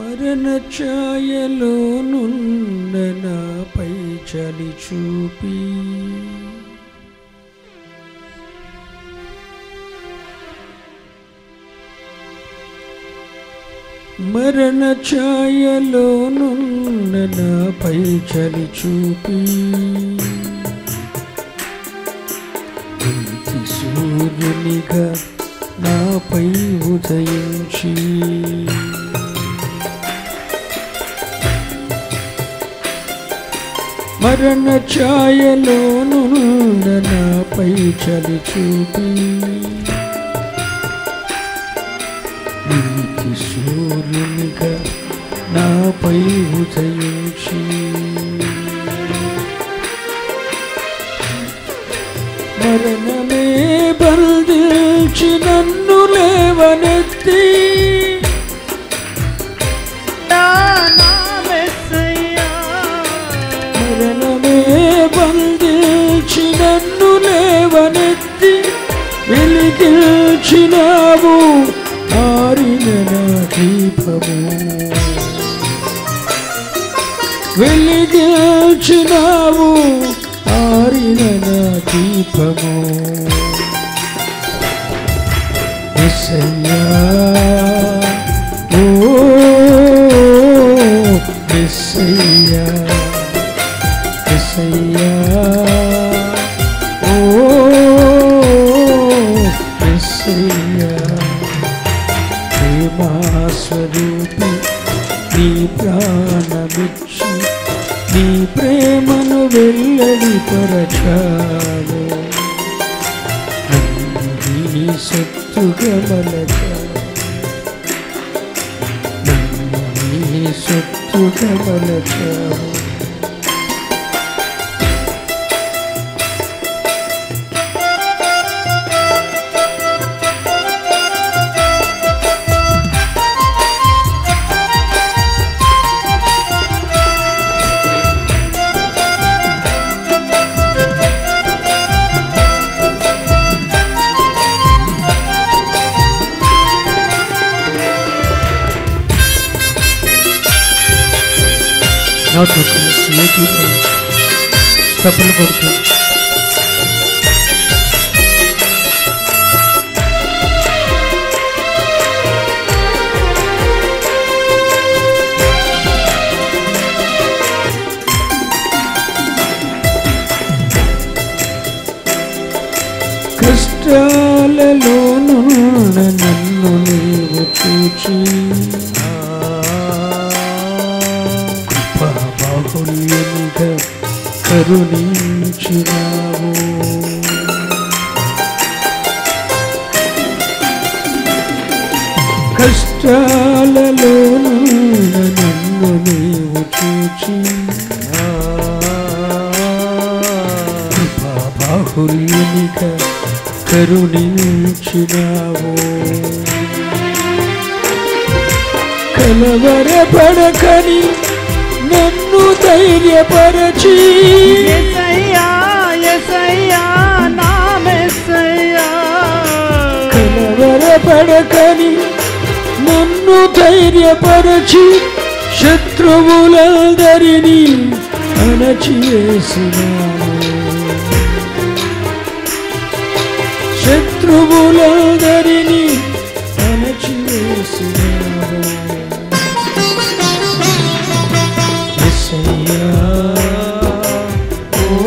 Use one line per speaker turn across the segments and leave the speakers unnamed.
మరణ ఛాయలో నున్న నాపై చలి చూపి మరణ ఛాయలో నున్న నాపై చలి చూపి ఇంటి సూర్యునిగా నాపై ఉదయించి మరణ ఛాయలో నున్న నాపై చలి చూపి నీతి సూర్యునిగా నాపై ఉదయించి మరణమే బంధించి నన్ను లేవనెత్తి
నా నా మెస్సయ్యా
మరణమే బంధించి నన్ను లేవనెత్తి వెలిగించినావు ఆరిన నా దీపము వెలిగించినావు ఆరిన నా దీపము ఎస్సయ్యా ఓ ఎస్సయ్యా ఎస్సయ్యా ఓ ఎస్సయ్యా ప్రేమా స్వరూపి నీ ప్రాణమిచ్చి నీ ప్రేమను వెల్లడి పరచావు నన్ను నీ సొత్తుగా మలచావు నన్ను నీ సొత్తుగా మలచావు నాతో కలిసి ఏకీభవించు. తప్పులు కొడుతూ కష్టాలలో నన్ను నీవు చూచి కృపా బాహుల్యముగా కరుణించినావు కష్టాలలో నన్ను నీవు చూచి కృపా బాహుల్యముగా కరుణించినావు కలవరపడకని నన్ను ధైర్యపరచి
ఎసయ్యా ఎసయ్యా నా మెస్సయ్యా
కలవరపడకని నన్ను ధైర్యపరచి శత్రువులందరినీ అణచివేసినాను శత్రువులందరినీ అణచివేసినాను ఎస్సయ్యా ఓ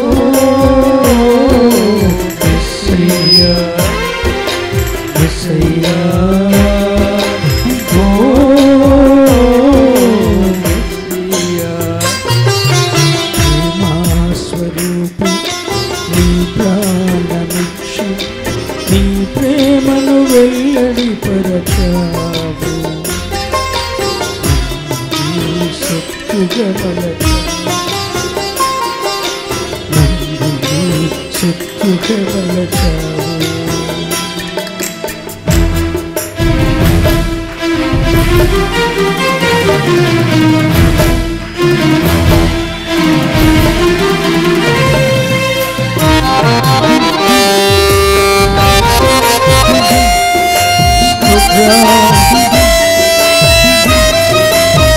ఎస్సయ్యా ఎస్సయ్యా ఓ ఎస్సయ్యా ప్రేమా స్వరూపి నీ ప్రాణమిచ్చి నీ ప్రేమను వెల్లడి పరచావు నీ సొత్తుగా మలచావు నన్ను నీ సొత్తుగా మలచావు స్తోత్రం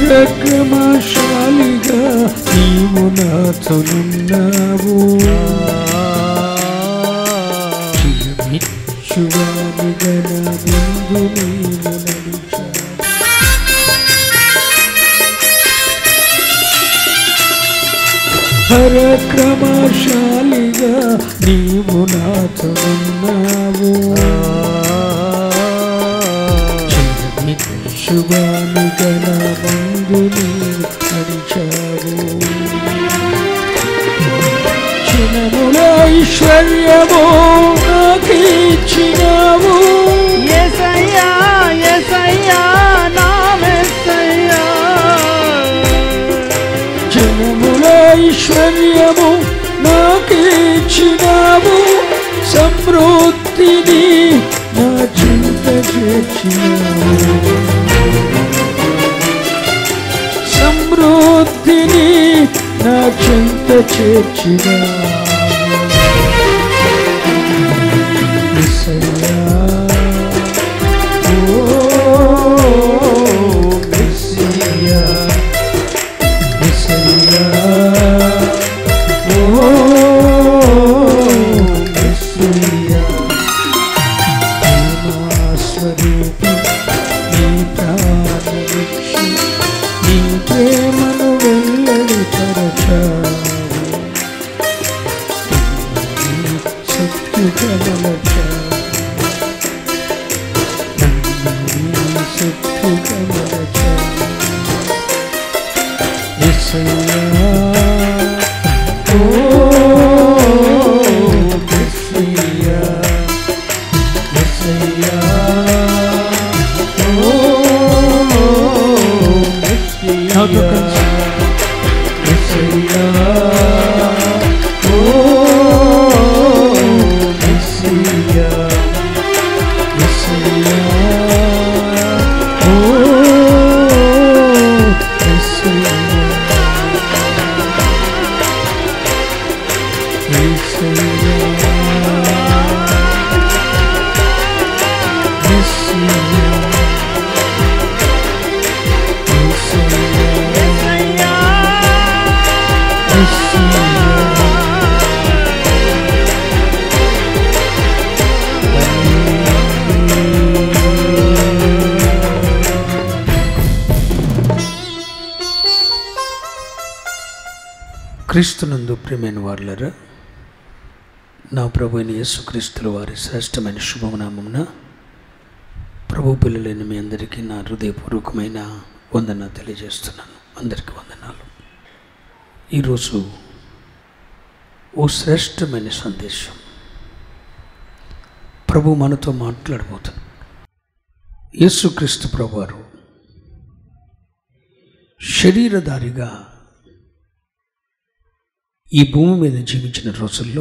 పరక్రమశాలిగా నీవు నాతోనున్నావు చిరమిచ్చువానిగా నా ముందు నీవు నడిచావు పరక్రమశాలిగా నీవు నాతోనున్నావు శుభానుగా నా ముందు నీవు నడిచావు క్షణముల ఐశ్వర్యము నాకిచ్చినావు
యేసయ్యా యేసయ్యా నా మెస్సయ్యా
జనముల ఐశ్వర్యము నాకిచ్చినావు సమృద్ధిని నా చింత చేర్చినావు సమృద్ధిని నా చింత చేర్చినావు యేసయ్యా, ఓ మెస్సియా మెస్సియా, ఓ మెస్సియా, ప్రేమాస్వరూపి, నీ ప్రాణమిచ్చి, నీ ప్రేమను వెల్లడిపరచావు. నీ శక్తిగా మలచావు. నన్ను నీ శక్తిగా మలచావు. Messiah. Oh, Messiah. Messiah. Oh, Messiah. Messiah. Oh, Messiah. Messiah. Oh, Messiah.
యేసయ్యా
క్రీస్తునందు ప్రియమైన వారులరా నా ప్రభు అయిన యేసుక్రీస్తుల వారి శ్రేష్టమైన శుభనామమున ప్రభు పిల్లలైన మీ అందరికీ నా హృదయపూర్వకమైన వందన తెలియజేస్తున్నాను అందరికీ వందనాలు ఈరోజు ఓ శ్రేష్టమైన సందేశం ప్రభు మనతో మాట్లాడబోతుంది యేసుక్రీస్తు ప్రభువారు శరీరధారిగా ఈ భూమి మీద జీవించిన రోజుల్లో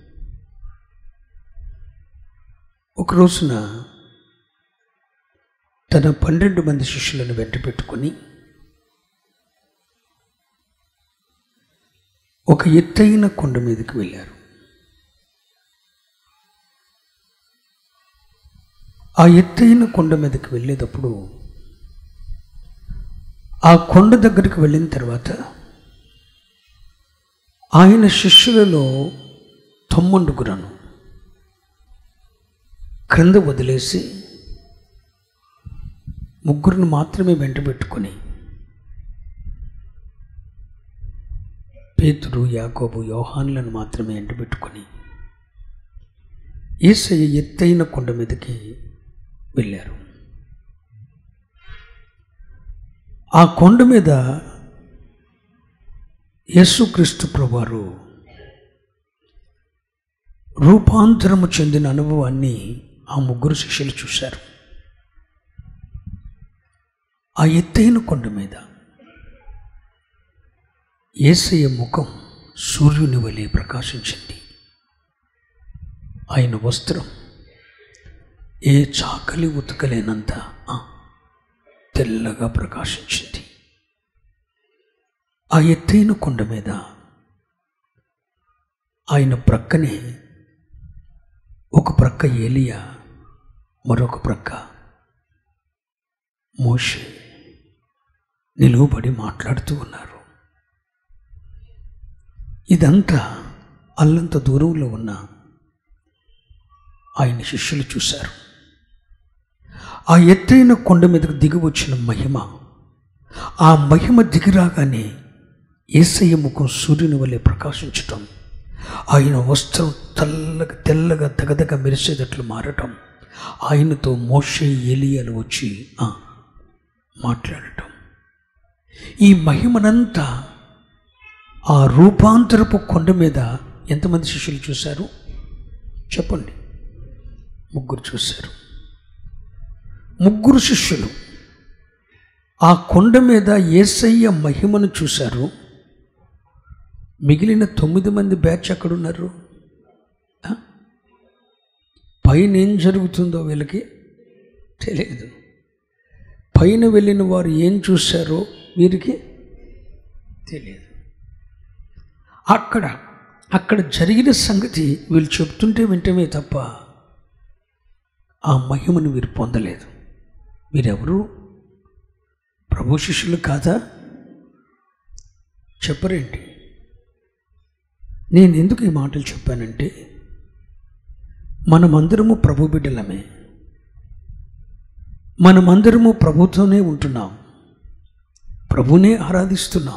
ఒక రోజున తన పన్నెండు మంది శిష్యులను వెంట పెట్టుకొని ఒక ఎత్తైన కొండ మీదకి వెళ్ళారు ఆ ఎత్తైన కొండ మీదకి వెళ్ళేటప్పుడు ఆ కొండ దగ్గరికి వెళ్ళిన తర్వాత ఆయన శిష్యులలో తొమ్మండుగురను క్రింద వదిలేసి ముగ్గురిని మాత్రమే వెంట పెట్టుకొని పేతురు యాకోబు యోహాన్లను మాత్రమే వెంట పెట్టుకొని ఏసయ్య ఎత్తైన కొండ మీదకి వెళ్ళారు ఆ కొండ మీద యేసుక్రీస్తు ప్రభువారు రూపాంతరము చెందిన అనుభవాన్ని ఆ ముగ్గురు శిష్యులు చూశారు ఆ ఎత్తైన కొండ మీద ఏసయ్య ముఖం సూర్యుని వలె ప్రకాశించింది ఆయన వస్త్రం ఏ చాకలి ఉతకలేనంత ఆ, తెల్లగా ప్రకాశించింది ఆ ఎత్తైన కొండ మీద ఆయన ప్రక్కనే ఒక ప్రక్క ఏలియా మరొక ప్రక్క మోషే నిలువబడి మాట్లాడుతూ ఉన్నారు ఇదంతా అల్లంత దూరంలో ఉన్న ఆయన శిష్యులు చూశారు ఆ ఎత్తైన కొండ మీదకు దిగి వచ్చిన మహిమ ఆ మహిమ దిగిరాగానే ఏసయ్య ముఖం సూర్యుని వలె ప్రకాశించటం ఆయన వస్త్రం తెల్లగా తెల్లగా దగదగ మెరిసేటట్లు మారటం ఆయనతో మోషే ఏలియాలు వచ్చి ఆ, మాట్లాడటం ఈ మహిమనంతా ఆ రూపాంతరపు కొండ మీద ఎంతమంది శిష్యులు చూశారు చెప్పండి ముగ్గురు చూశారు ముగ్గురు శిష్యులు ఆ కొండ మీద ఏసయ్య మహిమను చూశారు మిగిలిన తొమ్మిది మంది బ్యాచ్ ఎక్కడున్నారు ఆ? పైన ఏం జరుగుతుందో వీళ్ళకి తెలియదు పైన వెళ్ళిన వారు ఏం చూశారో వీరికి తెలియదు అక్కడ అక్కడ జరిగిన సంగతి వీళ్ళు చెప్తుంటే వింటమే తప్ప ఆ మహిమను వీరు పొందలేదు వీరెవరు ప్రభు శిష్యులు కాదా చెప్పరేంటి నేను ఎందుకు ఈ మాటలు చెప్పానంటే మనమందరము ప్రభు బిడ్డలమే మనమందరము ప్రభుతోనే ఉంటున్నాం ప్రభునే ఆరాధిస్తున్నాం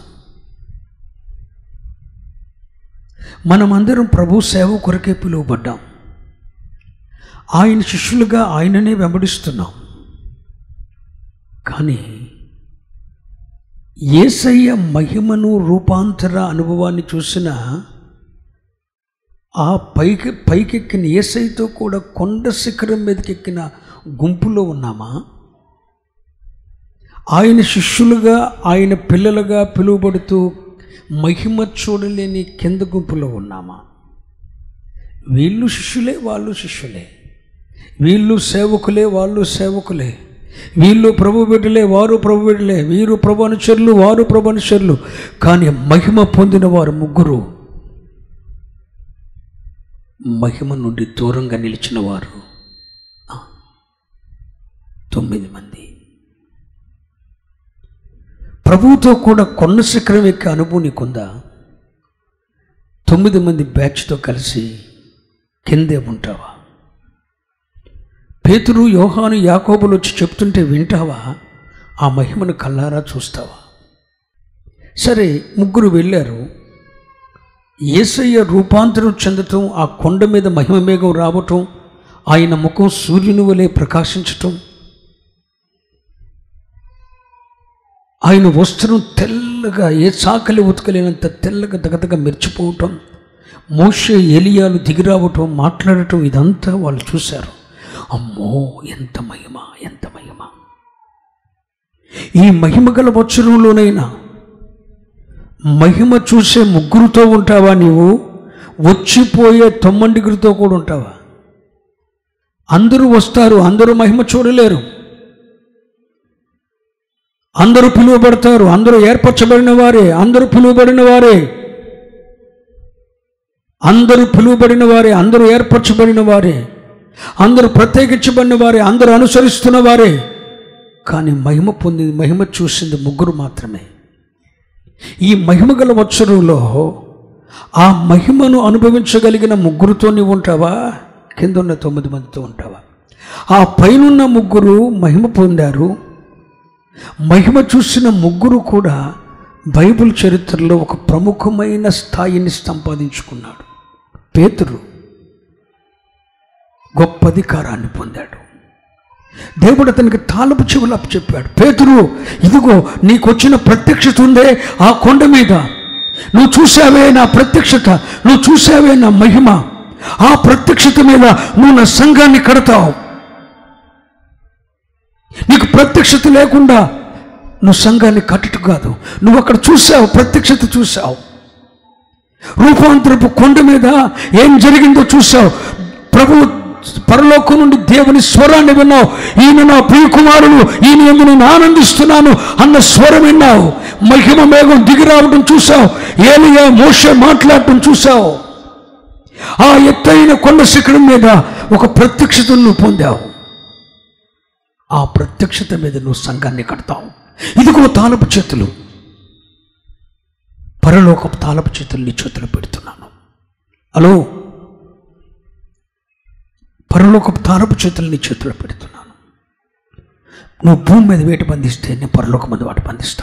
మనమందరం ప్రభు సేవ కొరకే పిలువబడ్డాం ఆయన శిష్యులుగా ఆయననే వెంబడిస్తున్నాం కానీ ఏసయ్య మహిమను రూపాంతర అనుభవాన్ని చూసిన ఆ పైకి పైకెక్కిన ఏసైతో కూడా కొండ శిఖరం మీదకెక్కిన గుంపులో ఉన్నామా ఆయన శిష్యులుగా ఆయన పిల్లలుగా పిలువబడుతూ మహిమ చూడలేని కింద గుంపులో ఉన్నామా వీళ్ళు శిష్యులే వాళ్ళు శిష్యులే వీళ్ళు సేవకులే వాళ్ళు సేవకులే వీళ్ళు ప్రభు బిడ్డలే వారు ప్రభు బిడ్డలే వీరు ప్రభు అనుచరులు వారు ప్రభు అనుచరులు కానీ మహిమ పొందిన వారు ముగ్గురు మహిమ నుండి దూరంగా నిలిచిన వారు ఆ, తొమ్మిది మంది ప్రభువుతో కూడా కొండ శిఖరం ఎక్కే అనుభవం నీకుందా తొమ్మిది మంది బ్యాచ్తో కలిసి కిందే ఉంటావా పేతురు యోహాను యాకోబులు వచ్చి చెప్తుంటే వింటావా ఆ మహిమను కల్లారా చూస్తావా సరే ముగ్గురు వెళ్ళారు ఏసయ్య రూపాంతరం చెందటం ఆ కొండ మీద మహిమ మేఘం రావటం ఆయన ముఖం సూర్యుని వలె ప్రకాశించటం ఆయన వస్త్రం తెల్లగా ఏ చాకలి ఉతకలేనంత తెల్లగా దగదగ మెరిచిపోవటం మోషే ఎలియాలు దిగిరావటం మాట్లాడటం ఇదంతా వాళ్ళు చూశారు అమ్మో ఎంత మహిమ ఎంత మహిమ ఈ మహిమ గల వచనంలోనైనా మహిమ చూసే ముగ్గురుతో ఉంటావా నీవు వచ్చిపోయే తొమ్మండిగురితో కూడా ఉంటావా అందరూ వస్తారు అందరూ మహిమ చూడలేరు అందరూ పిలువబడతారు అందరూ ఏర్పరచబడిన వారే అందరూ పిలువబడిన వారే అందరూ పిలువబడిన వారే అందరూ ఏర్పరచబడిన వారే అందరూ ప్రత్యేకించబడిన వారే అందరూ అనుసరిస్తున్న వారే కానీ మహిమ పొందింది మహిమ చూసింది ముగ్గురు మాత్రమే ఈ మహిమ గల వచ్చరంలో ఆ మహిమను అనుభవించగలిగిన ముగ్గురుతో నీవు ఉంటావా కింద ఉన్న తొమ్మిది మందితో ఉంటావా ఆ పైనున్న ముగ్గురు మహిమ పొందారు మహిమ చూసిన ముగ్గురు కూడా బైబిల్ చరిత్రలో ఒక ప్రముఖమైన స్థాయిని సంపాదించుకున్నాడు పేతురు గొప్ప అధికారాన్ని పొందాడు దేవుడు అతనికి తాలపు చెవులు చెప్పాడు పేతురు ఇదిగో నీకు వచ్చిన ప్రత్యక్షత ఉందే ఆ కొండ మీద నువ్వు చూసావే నా ప్రత్యక్షత నువ్వు చూసావే నా మహిమ ఆ ప్రత్యక్షత మీద నువ్వు నా సంఘాన్ని కడతావు నీకు ప్రత్యక్షత లేకుండా నువ్వు సంఘాన్ని కట్టటు కాదు నువ్వు అక్కడ చూసావు ప్రత్యక్షత చూసావు రూపాంతరపు కొండ మీద ఏం జరిగిందో చూసావు ప్రభు పరలోకం నుండి దేవుని స్వరాన్ని విన్నావు ఈయన నా ప్రియకుమారుడు ఈయన ఎందు నేను ఆనందిస్తున్నాను అన్న స్వరం విన్నావు మహిమ మేఘం దిగి రావడం చూసావు ఏలియా మోష మాట్లాడటం చూసావు ఆ ఎత్తైన కొండ శిఖరం మీద ఒక ప్రత్యక్షతను నువ్వు పొందావు ఆ ప్రత్యక్షత మీద నువ్వు సంఘాన్ని కడతావు ఇదిగో తాళపు చేతులు పరలోకపు తాళపు చేతులు నీ చేతులు పెడుతున్నాను హలో పరలోకపు తాళపు చేతులు నీ చేతులు పెడుతున్నాను నువ్వు భూమి మీద వేటి బంధిస్తే నేను పరలోకం మీద వాటి బంధిస్తా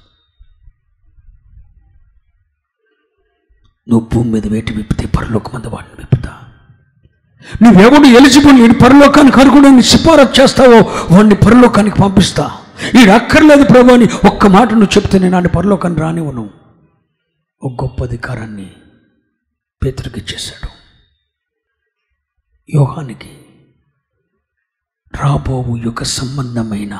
నువ్వు భూమి మీద వేటి విప్పితే పరలోకం మీద వాటిని విప్పుతా నువ్వెవడు ఎలిజిబుల్ నేను పరలోకానికి అర్హుడని సిఫారసు చేస్తావో వాడిని పరలోకానికి పంపిస్తా ఈడు అక్కర్లేదు ప్రభు అని ఒక్క మాట నువ్వు చెప్తే నేను ఆడి పరలోకాన్ని రానివ్వను ఒక గొప్ప అధికారాన్ని పేతురికి ఇచ్చేశాడు యోహానికి రాబోవు యుగ సంబంధమైన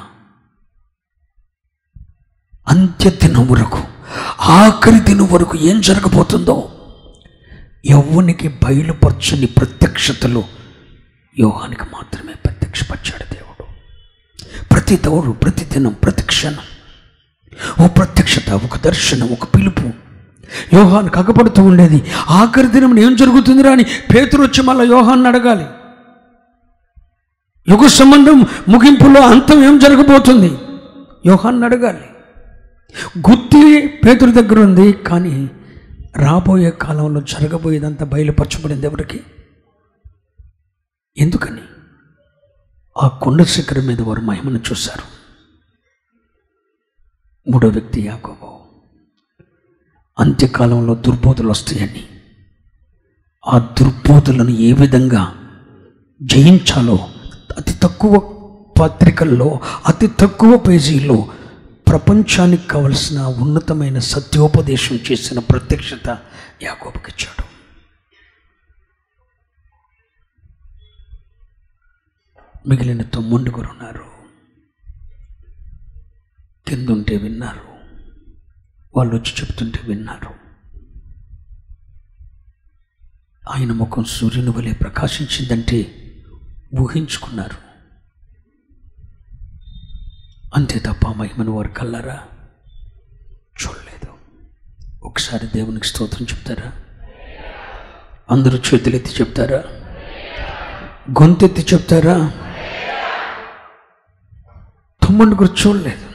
అంత్య దినం వరకు ఆఖరి దినం వరకు ఏం జరగబోతుందో యవ్వనికి బయలుపరచని ప్రత్యక్షతలు యోహానికి మాత్రమే ప్రత్యక్షపరిచాడు దేవుడు ప్రతి దౌడు ప్రతి దినం ప్రతి క్షణం ఓ ప్రత్యక్షత ఒక దర్శనం ఒక పిలుపు యోహాన్ కగపడుతూ ఉండేది ఆఖరి దినం ఏం జరుగుతుందిరా అని పేతురు వచ్చి మళ్ళీ యోహాన్ని అడగాలి యుగ సంబంధం ముగింపులో అంతం ఏం జరగబోతుంది యోహాన్ని అడగాలి గుత్తి పేతురు దగ్గర ఉంది కానీ రాబోయే కాలంలో జరగబోయేదంతా బయలుపరచబడింది ఎవరికి ఎందుకని ఆ కొండ శిఖరం మీద వారు మహిమను చూశారు మూడో వ్యక్తి యాకోబు అంత్యకాలంలో దుర్బోధలు వస్తాయని ఆ దుర్బోధలను ఏ విధంగా జయించాలో అతి తక్కువ పత్రికల్లో అతి తక్కువ పేజీల్లో ప్రపంచానికి కావలసిన ఉన్నతమైన సత్యోపదేశం చేసిన ప్రత్యక్షత యాకోబుకిచ్చాడు మిగిలిన తొమ్మిదిగురు ఉన్నారు కిందుంటే విన్నారు వాళ్ళు వచ్చి చెప్తుంటే విన్నారు ఆయన ముఖం సూర్యుని వలె ప్రకాశించిందంటే ఊహించుకున్నారు అంతే తప్ప ఆ మహిమను వారు కల్లారా చూడలేదు ఒకసారి దేవునికి స్తోత్రం చెప్తారా అందరూ చేతులెత్తి చెప్తారా గొంతెత్తి చెప్తారా తమ్ముడిని గురించి చూడలేదు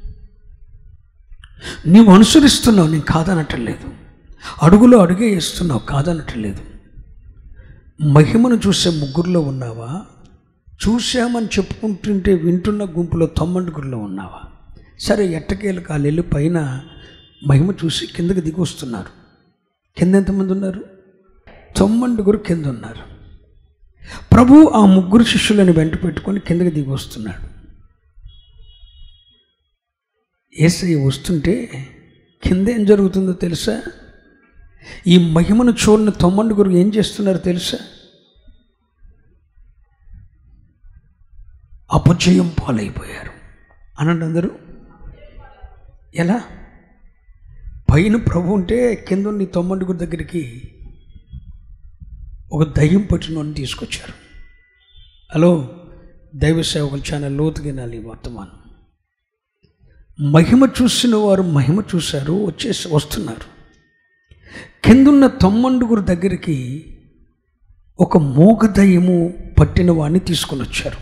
నీవు అనుసరిస్తున్నావు నేను కాదనట్లేదు అడుగులో అడుగే వేస్తున్నావు కాదనట్లేదు మహిమను చూసే ముగ్గురులో ఉన్నావా చూశామని చెప్పుకుంటుంటే వింటున్న గుంపులో తొమ్మండుగురిలో ఉన్నావా సరే ఎట్టకేలకు వాళ్ళు వెళ్ళి పైన మహిమ చూసి కిందకి దిగి వస్తున్నారు కింద ఎంతమంది ఉన్నారు తొమ్మండుగురు కింద ఉన్నారు ప్రభు ఆ ముగ్గురు శిష్యులను వెంట పెట్టుకొని కిందకి దిగి వస్తున్నాడు ఏసై వస్తుంటే కింద ఏం జరుగుతుందో తెలుసా ఈ మహిమను చూడని తొమ్మండుగురు ఏం చేస్తున్నారో తెలుసా అపజయం పాలైపోయారు అనండి అందరూ ఎలా పైన ప్రభు ఉంటే కింద ఉన్న ఈ తొమ్మండుగురు దగ్గరికి ఒక దయ్యం పట్టిన వాడిని తీసుకొచ్చారు హలో దైవ సేవకులు చాలా లోతుగా వినాలి ఈ వర్తమానం మహిమ చూసిన వారు మహిమ చూశారు వచ్చేసి వస్తున్నారు కిందున్న తొమ్మండుగురు దగ్గరికి ఒక మోగ దయ్యము పట్టిన వాడిని తీసుకుని వచ్చారు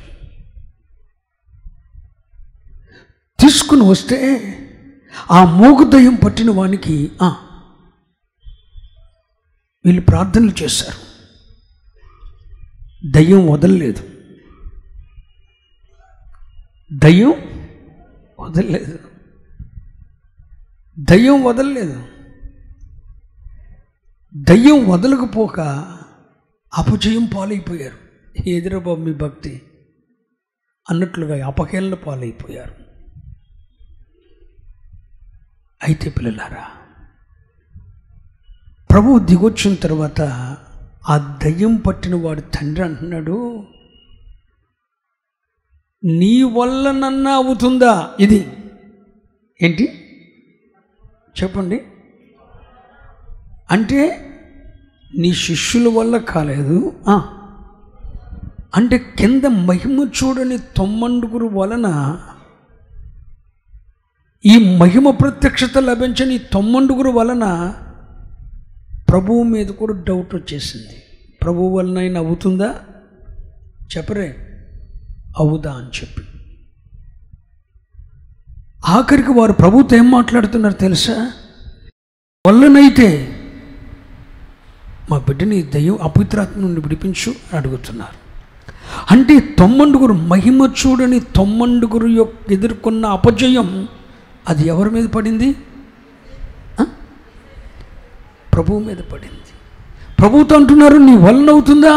తీసుకుని వస్తే ఆ మోగు దయ్యం పట్టిన వానికి ఆ, వీళ్ళు ప్రార్థనలు చేశారు దయ్యం వదలలేదు దయ్యం వదలలేదు దయ్యం వదలలేదు దయ్యం వదలకపోక అపజయం పాలైపోయారు ఎదురబాబు మీ భక్తి అన్నట్లుగా అపహేళన పాలైపోయారు అయితే పిల్లలారా ప్రభు దిగొచ్చిన తర్వాత ఆ దయ్యం పట్టిన వాడు తండ్రి అంటున్నాడు నీ వల్ల నన్న అవుతుందా ఇది ఏంటి చెప్పండి అంటే నీ శిష్యుల వల్ల కాలేదు ఆ. అంటే కింద మహిమ చూడని తొమ్మండుగురు వలన ఈ మహిమ ప్రత్యక్షత లభించని ఈ తొమ్మండుగురు వలన ప్రభువు మీద కూడా డౌట్ వచ్చేసింది ప్రభువు వలన అవుతుందా చెప్పరే అవుదా అని చెప్పి ఆఖరికి వారు ప్రభుతో ఏం మాట్లాడుతున్నారు తెలుసా వల్లనైతే మా బిడ్డని దయ్యం అపవిత్రాత్మ నుండి విడిపించు అని అడుగుతున్నారు అంటే తొమ్మండుగురు మహిమ చూడని తొమ్మండుగురు యొక్క ఎదుర్కొన్న అపజయం అది ఎవరి మీద పడింది ఆ? ప్రభువు మీద పడింది ప్రభువుతో అంటున్నారు నీ వలన అవుతుందా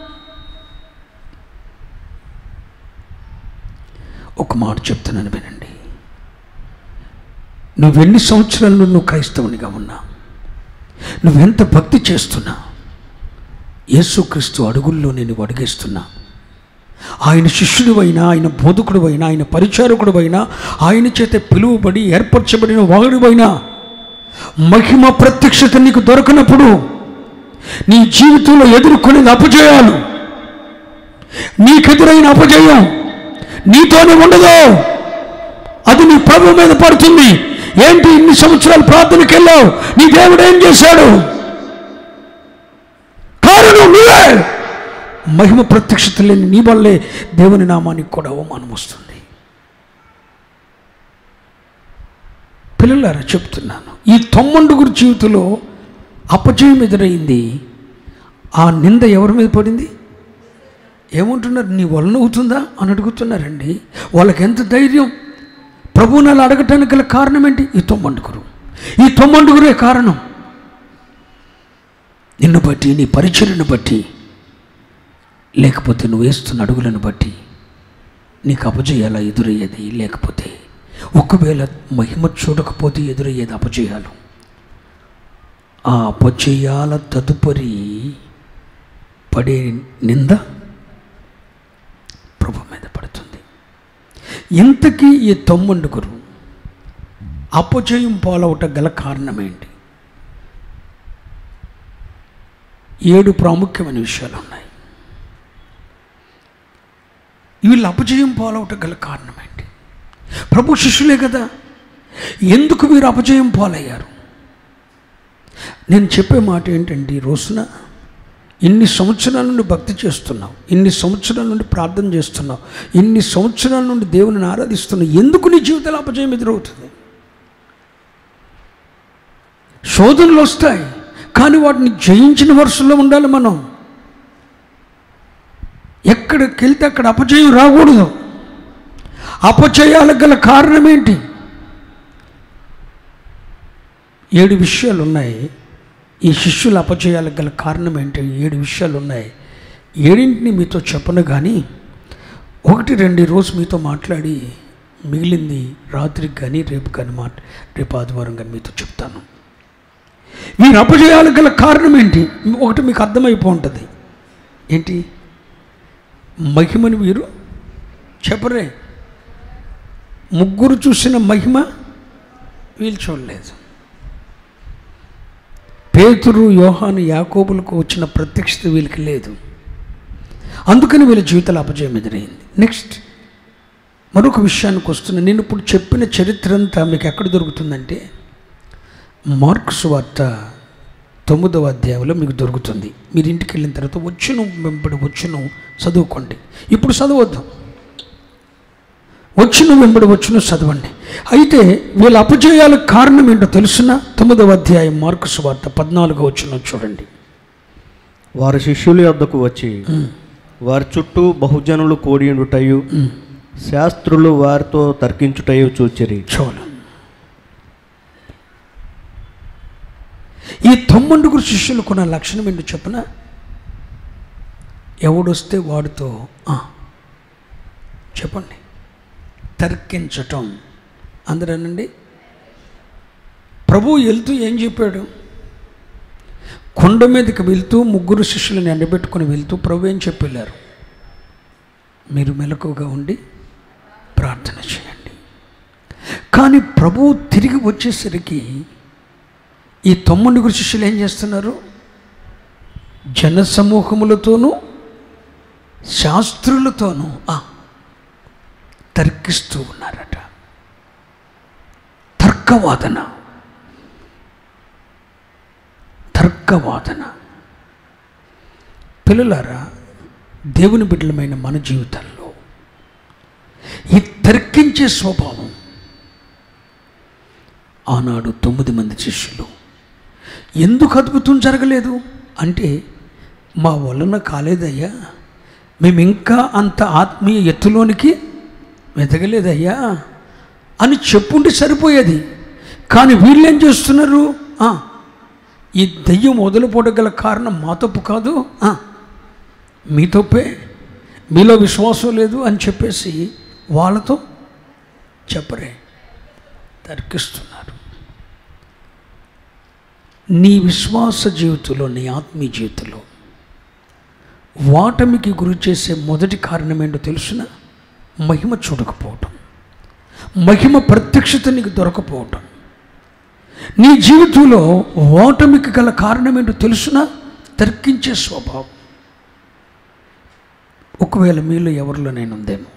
ఒక మాట చెప్తున్నాను వినండి నువ్వెన్ని సంవత్సరాలు నువ్వు క్రైస్తవునిగా ఉన్నా నువ్వెంత భక్తి చేస్తున్నా యేసుక్రీస్తు అడుగుల్లో నేను అడుగేస్తున్నా ఆయన శిష్యుడు అయినా ఆయన బోధకుడు అయినా ఆయన పరిచారకుడు అయినా ఆయన చేత పిలువబడి ఏర్పరచబడిన వాడువైనా మహిమ ప్రత్యక్షత నీకు దొరకనప్పుడు నీ జీవితంలో ఎదుర్కొనేది అపజయాలు నీకెదురైన అపజయం నీతోనే ఉండదు అది నీ ప్రభు మీద పడుతుంది ఏంటి ఇన్ని సంవత్సరాలు ప్రార్థనకి వెళ్ళావు నీ దేవుడు ఏం చేశాడు కారణం నువ్వే మహిమ ప్రత్యక్షత లేని నీ వల్లే దేవుని నామానికి కూడా అవమానం వస్తుంది పిల్లలారా చెప్తున్నాను ఈ తొమ్మండుగురు జీవితంలో అపజయం ఎదురైంది ఆ నింద ఎవరి మీద పడింది ఏమంటున్నారు నీ వలన అవుతుందా అని అడుగుతున్నారండి వాళ్ళకి ఎంత ధైర్యం ప్రభువుని అలా అడగటానికి గల కారణం ఏంటి ఈ తొమ్మండుగురు ఈ తొమ్మండుగురే కారణం నిన్ను బట్టి నీ పరిచర్యను బట్టి లేకపోతే నువ్వు వేస్తున్న అడుగులను బట్టి నీకు అపజయాల ఎదురయ్యేది లేకపోతే ఒకవేళ మహిమ చూడకపోతే ఎదురయ్యేది అపజయాలు ఆ అపజయాల తదుపరి పడే నింద ప్రభు మీద పడుతుంది ఇంతకీ ఈ తొమ్మండుగురు అపజయం పాలవట గల కారణం ఏంటి ఏడు ప్రాముఖ్యమైన విషయాలు ఉన్నాయి వీళ్ళు అపజయం పాలవట గల కారణం ఏంటి ప్రభు శిష్యులే కదా ఎందుకు మీరు అపజయం పాలయ్యారు నేను చెప్పే మాట ఏంటంటే ఈ రోజున ఇన్ని సంవత్సరాల నుండి భక్తి చేస్తున్నావు ఇన్ని సంవత్సరాల నుండి ప్రార్థన చేస్తున్నావు ఇన్ని సంవత్సరాల నుండి దేవుని ఆరాధిస్తున్నావు ఎందుకు నీ జీవితంలో అపజయం ఎదురవుతుంది శోధనలు వస్తాయి కానీ వాటిని జయించిన వరుసలో ఉండాలి మనం ఎక్కడికి వెళ్తే అక్కడ అపజయం రాకూడదు అపజయాలకు గల కారణం ఏంటి ఏడు విషయాలు ఉన్నాయి ఈ శిష్యుల అపజయాలకు గల కారణం ఏంటి ఏడు విషయాలు ఉన్నాయి ఏడింటిని మీతో చెప్పను కానీ ఒకటి రెండు ఈ రోజు మీతో మాట్లాడి మిగిలింది రాత్రికి కానీ రేపు కానీ మాట రేపు ఆదివారం కానీ మీతో చెప్తాను వీరి అపజయాలకు గల కారణం ఏంటి ఒకటి మీకు అర్థమైపో ఉంటుంది ఏంటి మహిమని వీరు చెప్పరే ముగ్గురు చూసిన మహిమ వీళ్ళు చూడలేదు పేతురు యోహాను యాకోబులకు వచ్చిన ప్రత్యక్షత వీళ్ళకి లేదు అందుకని వీళ్ళ జీవితాల అపజయం ఎదురైంది నెక్స్ట్ మరొక విషయానికి వస్తున్నా నేను ఇప్పుడు చెప్పిన చరిత్ర అంతా మీకు ఎక్కడ దొరుకుతుందంటే మార్క్స్ వార్త తొమ్మిదవ అధ్యాయంలో మీకు దొరుకుతుంది మీరు ఇంటికి వెళ్ళిన తర్వాత వచ్చును వెంబడి వచ్చును చదువుకోండి ఇప్పుడు చదవద్దు వచ్చును వెంబడి వచ్చును చదవండి అయితే వీళ్ళ అపజయాలకు కారణం ఏంటో తెలుసునా తొమ్మిదవ అధ్యాయం మార్క్స్ వార్త పద్నాలుగో వచ్చును చూడండి
వారి శిష్యుల యొద్దకు వచ్చి వారి చుట్టూ బహుజనులు కూడియుండుటయు శాస్త్రులు వారితో తర్కించుటయు చూచిరి
చూడు ఈ తొమ్మండుగురు శిష్యులకున్న లక్షణం ఏంటో చెప్పన ఎవడొస్తే వాడితో "ఆ, చెప్పండి తర్కించటం అందరనండి ప్రభు వెళ్తూ ఏం చెప్పాడు కొండ మీదకి వెళ్తూ ముగ్గురు శిష్యులను ఎండబెట్టుకొని వెళ్తూ ప్రభు ఏం చెప్పి వెళ్ళారు మీరు మెలకుగా ఉండి ప్రార్థన చేయండి కానీ ప్రభువు తిరిగి వచ్చేసరికి ఈ తొమ్మిదిగురు శిష్యులు ఏం చేస్తున్నారు జన సమూహములతోనూ శాస్త్రులతోనూ ఆ, తర్కిస్తూ ఉన్నారట తర్కవాదన తర్కవాదన పిల్లలారా దేవుని బిడ్డలమైన మన జీవితాల్లో ఈ తర్కించే స్వభావం ఆనాడు తొమ్మిది మంది శిష్యులు ఎందుకు అద్భుతం జరగలేదు అంటే మా వలన కాలేదయ్యా మేము ఇంకా అంత ఆత్మీయ ఎత్తులోనికి వెతకలేదయ్యా అని చెప్పుంటే సరిపోయేది కానీ వీళ్ళు ఏం చేస్తున్నారు ఆ, ఈ దెయ్యం వదిలిపోవడం కారణం మా తప్పు కాదు ఆ, మీ తప్పే మీలో విశ్వాసం లేదు అని చెప్పేసి వాళ్ళతో చెప్పరే తర్కిస్తున్నారు నీ విశ్వాస జీవితంలో నీ ఆత్మీయ జీవితంలో వాటమికి గురి చేసే మొదటి కారణం ఏంటో తెలుసిన మహిమ చూడకపోవటం మహిమ ప్రత్యక్షత నీకు దొరకపోవటం నీ జీవితంలో ఓటమికి గల కారణం ఏంటో తెలుసిన తర్కించే స్వభావం ఒకవేళ మీలో ఎవరిలో నేను ఉందేమో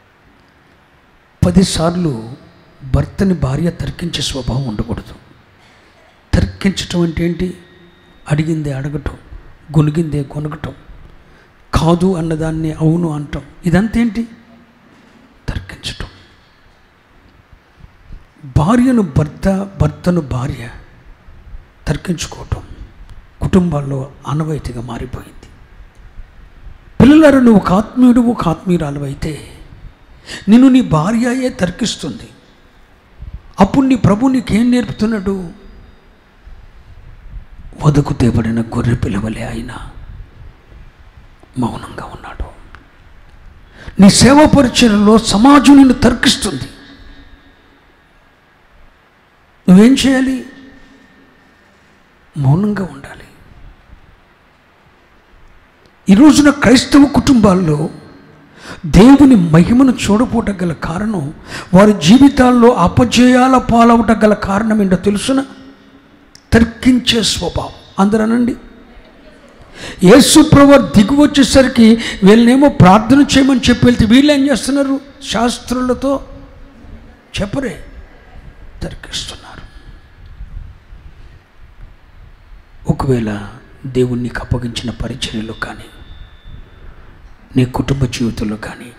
పదిసార్లు భర్తని భార్య తర్కించే స్వభావం ఉండకూడదు తర్కించటం అంటే ఏంటి అడిగిందే అడగటం గొనిగిందే కొనగటం కాదు అన్నదాన్ని అవును అంటాం ఇదంతా ఏంటి తర్కించటం భార్యను భర్త భర్తను భార్య తర్కించుకోవటం కుటుంబాల్లో ఆనవాయితీగా మారిపోయింది పిల్లలారు నువ్వు ఒక ఆత్మీయుడు ఒక ఆత్మీయురాలు అయితే నిన్ను నీ భార్యయే తర్కిస్తుంది అప్పుడు నీ ప్రభు నీకేం నేర్పుతున్నాడు వదకు తేబడిన గొర్రె పిలవలే ఆయన మౌనంగా ఉన్నాడు నీ సేవా పరిచయంలో సమాజం నిన్ను తర్కిస్తుంది నువ్వేం చేయాలి మౌనంగా ఉండాలి ఈ రోజున క్రైస్తవ కుటుంబాల్లో దేవుని మహిమను చూడపోవటం గల కారణం వారి జీవితాల్లో అపజయాల పాలవట గల కారణం ఏంటో తెలుసున తర్కించే స్వభావం అందరూ అనండి యేసుప్రభు దిగు వచ్చేసరికి వీళ్ళనేమో ప్రార్థన చేయమని చెప్పి వెళ్తే వీళ్ళు ఏం చేస్తున్నారు శాస్త్రులతో చెప్పరే తర్కిస్తున్నారు ఒకవేళ దేవుడు నీకు అప్పగించిన పరిచర్యలో కానీ నీ కుటుంబ జీవితంలో కానీ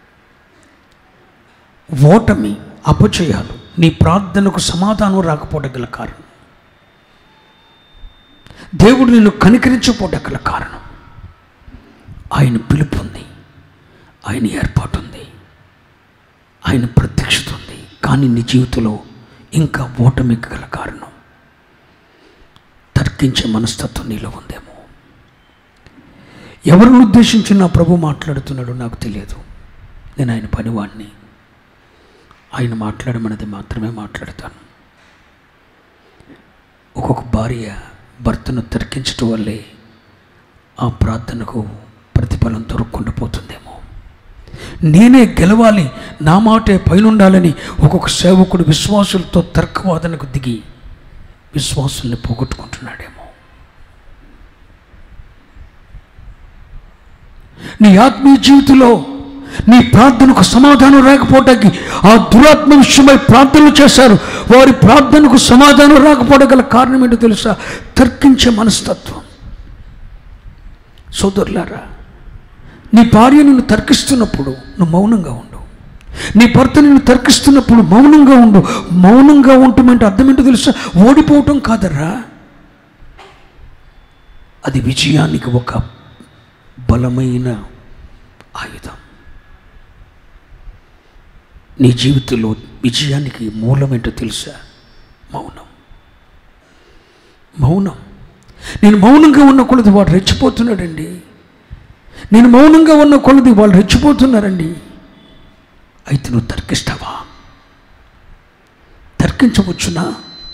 ఓటమి అపచయాలు నీ ప్రార్థనకు సమాధానం రాకపోవడం గల కారణం దేవుడు నిన్ను కనికరించకపోవడం గల కారణం ఆయన పిలుపు ఉంది ఆయన ఏర్పాటు ఉంది ఆయన ప్రత్యక్షత ఉంది కానీ నీ జీవితంలో ఇంకా ఓటమికి గల కారణం తర్కించే మనస్తత్వం నీలో ఉందేమో ఎవరిని ఉద్దేశించి నా ప్రభు మాట్లాడుతున్నాడో నాకు తెలియదు నేను ఆయన పనివాడిని ఆయన మాట్లాడమన్నది మాత్రమే మాట్లాడతాను ఒక్కొక్క భార్య భర్తను తర్కించటం వల్లే ఆ ప్రార్థనకు ప్రతిఫలం దొరకకుండా పోతుందేమో నేనే గెలవాలి నా మాటే పైనుండాలని ఒక్కొక్క సేవకుడు విశ్వాసులతో తర్కవాదనకు దిగి విశ్వాసుల్ని పోగొట్టుకుంటున్నాడేమో నీ ఆత్మీయ జీవితంలో నీ ప్రార్థనకు సమాధానం రాకపోవటానికి ఆ దురాత్మ విషయమై ప్రార్థనలు చేశారు వారి ప్రార్థనకు సమాధానం రాకపోవడం గల కారణం ఏంటో తెలుసా తర్కించే మనస్తత్వం సోదరులారా నీ భార్య నిన్ను తర్కిస్తున్నప్పుడు నువ్వు మౌనంగా ఉండు నీ భర్త నిన్ను తర్కిస్తున్నప్పుడు మౌనంగా ఉండు మౌనంగా ఉండటమంటే అర్థం ఏంటో తెలుసా ఓడిపోవటం కాదరా అది విజయానికి ఒక బలమైన ఆయుధం నీ జీవితంలో విజయానికి మూలమేంటో తెలుసా మౌనం మౌనం నేను మౌనంగా ఉన్న కొలది వాడు రెచ్చిపోతున్నాడండి నేను మౌనంగా ఉన్న కొలది వాళ్ళు రెచ్చిపోతున్నారండి అయితే నువ్వు తర్కిస్తావా తర్కించవచ్చునా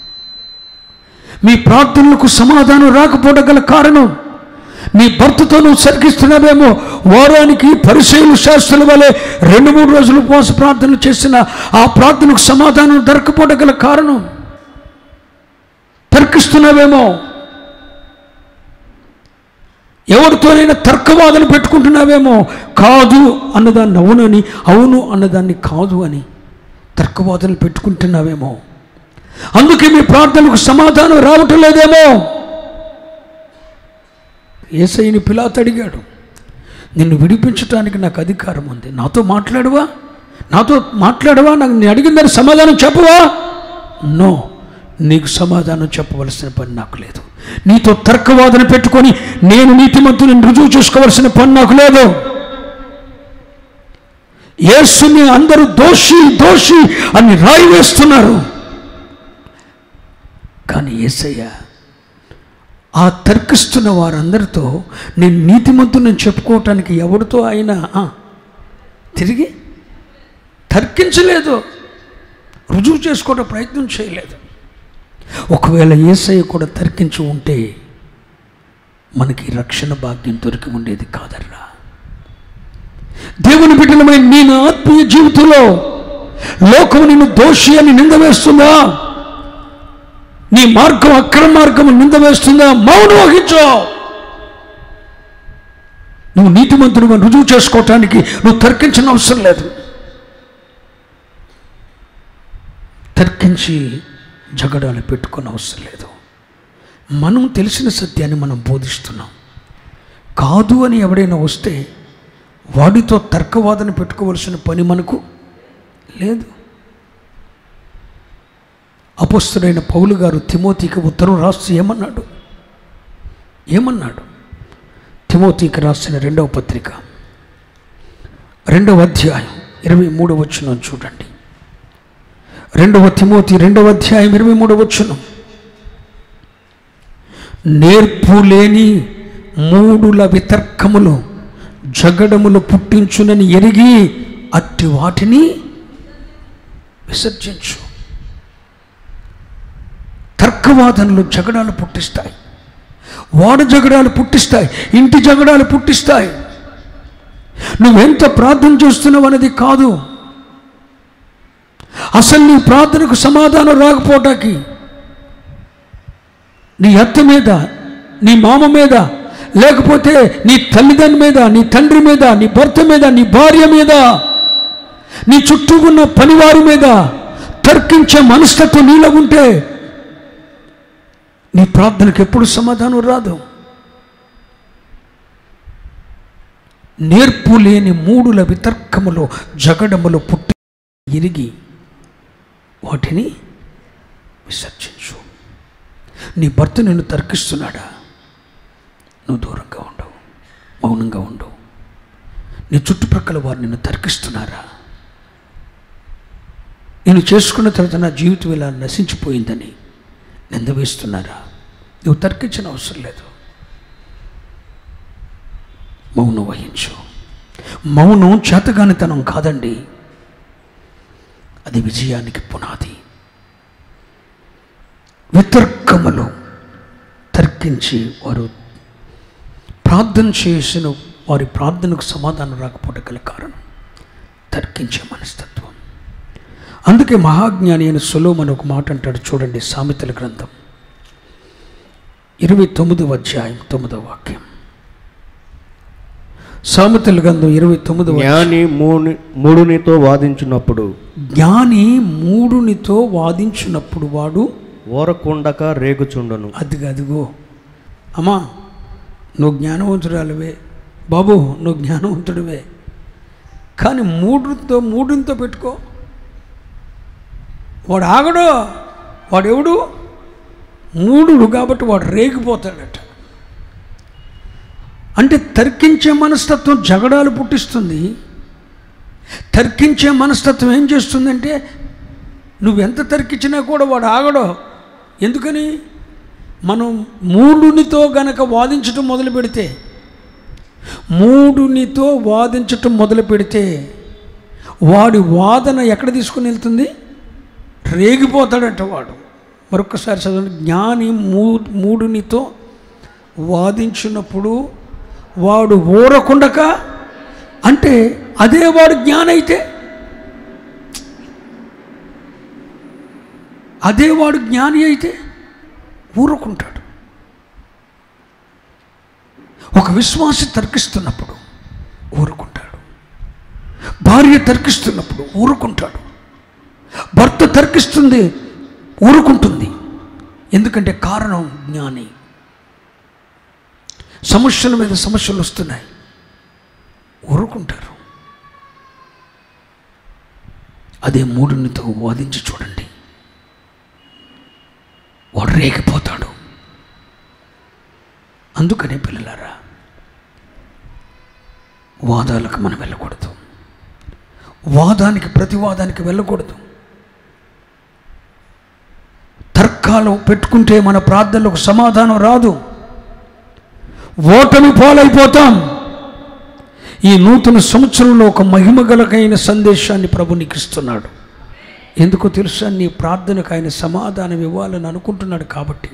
మీ ప్రార్థనలకు సమాధానం రాకపోవడం గల కారణం నీ భర్తతో నువ్వు సరికిస్తున్నావేమో వారానికి పరిశీలు శాస్త్రుల వలె రెండు మూడు రోజులు ఉపవాస ప్రార్థనలు చేసిన ఆ ప్రార్థనకు సమాధానం దొరకపోవడం గల కారణం తర్కిస్తున్నావేమో ఎవరితోనైనా తర్కవాదన పెట్టుకుంటున్నావేమో కాదు అన్నదాన్ని అవునని అవును అన్నదాన్ని కాదు అని తర్కవాదనలు పెట్టుకుంటున్నావేమో అందుకే మీ ప్రార్థనకు సమాధానం రావటం లేదేమో ఏసైని పిలాత్ అడిగాడు నిన్ను విడిపించడానికి నాకు అధికారం ఉంది నాతో మాట్లాడవా నాతో మాట్లాడవా నాకు నేను అడిగిన దానికి సమాధానం చెప్పవా నో నీకు సమాధానం చెప్పవలసిన పని నాకు లేదు నీతో తర్కవాదన పెట్టుకొని నేను నీతిమంతుని రుజువు చేసుకోవలసిన పని నాకు లేదు యేసుని అందరూ దోషి దోషి అని రాయి వేస్తున్నారు కానీ యేసయ్య ఆ తర్కిస్తున్న వారందరితో నేను నీతిమంతుని చెప్పుకోవటానికి ఎవరితో అయినా ఆ, తిరిగి తర్కించలేదు రుజువు చేసుకోవడం ప్రయత్నం చేయలేదు ఒకవేళ యేసయ్య కూడా తర్కించి ఉంటే మనకి రక్షణ భాగ్యం దొరికి ఉండేది కాదర్రా దేవుని బిడ్డలమైన నేను ఆత్మీయ జీవితంలో లోకము నిన్ను దోషి అని నింద వేస్తుందా నీ మార్గం అక్రమ మార్గం నింద వేస్తుందా మౌనం వహించో నువ్వు నీతిమంతుడు రుజువు చేసుకోవటానికి నువ్వు తర్కించిన అవసరం లేదు తర్కించి జగడాలు పెట్టుకుని అవసరం లేదు మనం తెలిసిన సత్యాన్ని మనం బోధిస్తున్నాం కాదు అని ఎవడైనా వస్తే వాడితో తర్కవాదన పెట్టుకోవలసిన పని మనకు లేదు అపస్తుడైన పౌలు గారు తిమోతికి ఉత్తరం రాస్తూ ఏమన్నాడు ఏమన్నాడు తిమోతికి రాసిన రెండవ పత్రిక రెండవ అధ్యాయం ఇరవై మూడవ వచనం చూడండి రెండవ తిమోతి రెండవ అధ్యాయం ఇరవై మూడవ వచనం నేర్పు లేని మూడుల వితర్కములు జగడములు పుట్టించునని ఎరిగి అట్టి వాటిని విసర్జించు తర్కవాదనలు జగడాలు పుట్టిస్తాయి వాడ జగడాలు పుట్టిస్తాయి ఇంటి జగడాలు పుట్టిస్తాయి నువ్వెంత ప్రార్థన చేస్తున్నావు అనేది కాదు అసలు నీ ప్రార్థనకు సమాధానం రాకపోవటానికి నీ అత్త మీద నీ మామ మీద లేకపోతే నీ తల్లిదండ్రి మీద నీ తండ్రి మీద నీ భర్త మీద నీ భార్య మీద నీ చుట్టూ ఉన్న పనివారి మీద తర్కించే మనస్తత్వం నీలో ఉంటే నీ ప్రార్థనకు ఎప్పుడు సమాధానం రాదు నేర్పు లేని మూడుల వితర్కములో జగడములో పుట్టి ఇరిగి వాటిని విసర్జించు నీ భర్త నిన్ను తర్కిస్తున్నాడా నువ్వు దూరంగా ఉండవు మౌనంగా ఉండవు నీ చుట్టుప్రక్కల వారు నిన్ను తర్కిస్తున్నారా నేను చేసుకున్న తర్వాత నా జీవితం ఇలా నశించిపోయిందని నింద వేస్తున్నారా నువ్వు తర్కించిన అవసరం లేదు మౌనం వహించు మౌనం చేతగానితనం కాదండి అది విజయానికి పునాది వితర్కములు తర్కించి వారు ప్రార్థన చేసిన వారి ప్రార్థనకు సమాధానం రాకపోవడం గల కారణం తర్కించే మనస్తత్వం అందుకే మహాజ్ఞాని అయిన సులోమని ఒక మాట అంటాడు చూడండి సామెతల గ్రంథం ఇరవై తొమ్మిదవ అధ్యాయం తొమ్మిదవ వాక్యం సామెతల గ్రంథం ఇరవై తొమ్మిదవ
జ్ఞాని మూని మూడునితో వాదించినప్పుడు
జ్ఞాని మూడునితో వాదించినప్పుడు వాడు
ఓరకుండక రేగుచుండును
అదిగో అదిగో అమ్మా నువ్వు జ్ఞానవంతురాలివే బాబు నువ్వు జ్ఞానవంతుడివే కానీ మూడుతో మూడుతో పెట్టుకో వాడు ఆగడు వాడు ఎవడు మూడుడు కాబట్టి వాడు రేగిపోతాడట అంటే తర్కించే మనస్తత్వం జగడాలు పుట్టిస్తుంది తర్కించే మనస్తత్వం ఏం చేస్తుందంటే నువ్వెంత తర్కించినా కూడా వాడు ఆగడు ఎందుకని మనం మూడునితో గనక వాదించటం మొదలు పెడితే మూడునితో వాదించటం మొదలు పెడితే వాడి వాదన ఎక్కడ తీసుకుని వెళ్తుంది రేగిపోతాడట వాడు మరొకసారి చదవండి జ్ఞాని మూ మూడునితో వాదించినప్పుడు వాడు ఊరకుండక అంటే అదే వాడు జ్ఞాని అయితే అదే వాడు జ్ఞాని అయితే ఊరుకుంటాడు ఒక విశ్వాసి తర్కిస్తున్నప్పుడు ఊరుకుంటాడు భార్య తర్కిస్తున్నప్పుడు ఊరుకుంటాడు భర్త తర్కిస్తుంది ఊరుకుంటుంది ఎందుకంటే కారణం జ్ఞాని సమస్యల మీద సమస్యలు వస్తున్నాయి ఊరుకుంటారు అదే మూడునితో వాదించి చూడండి అందుకనే పిల్లలారా వాదాలకు మనం వెళ్ళకూడదు వాదానికి ప్రతివాదానికి వెళ్ళకూడదు తర్కాలు పెట్టుకుంటే మన ప్రార్థనలకు సమాధానం రాదు ఓటమి పాలైపోతాం ఈ నూతన సంవత్సరంలో ఒక మహిమగలకైన సందేశాన్ని ప్రభు నీకు ఇస్తున్నాడు ఎందుకో తెలుసా నీ ప్రార్థనకు ఆయన సమాధానం ఇవ్వాలని అనుకుంటున్నాడు కాబట్టి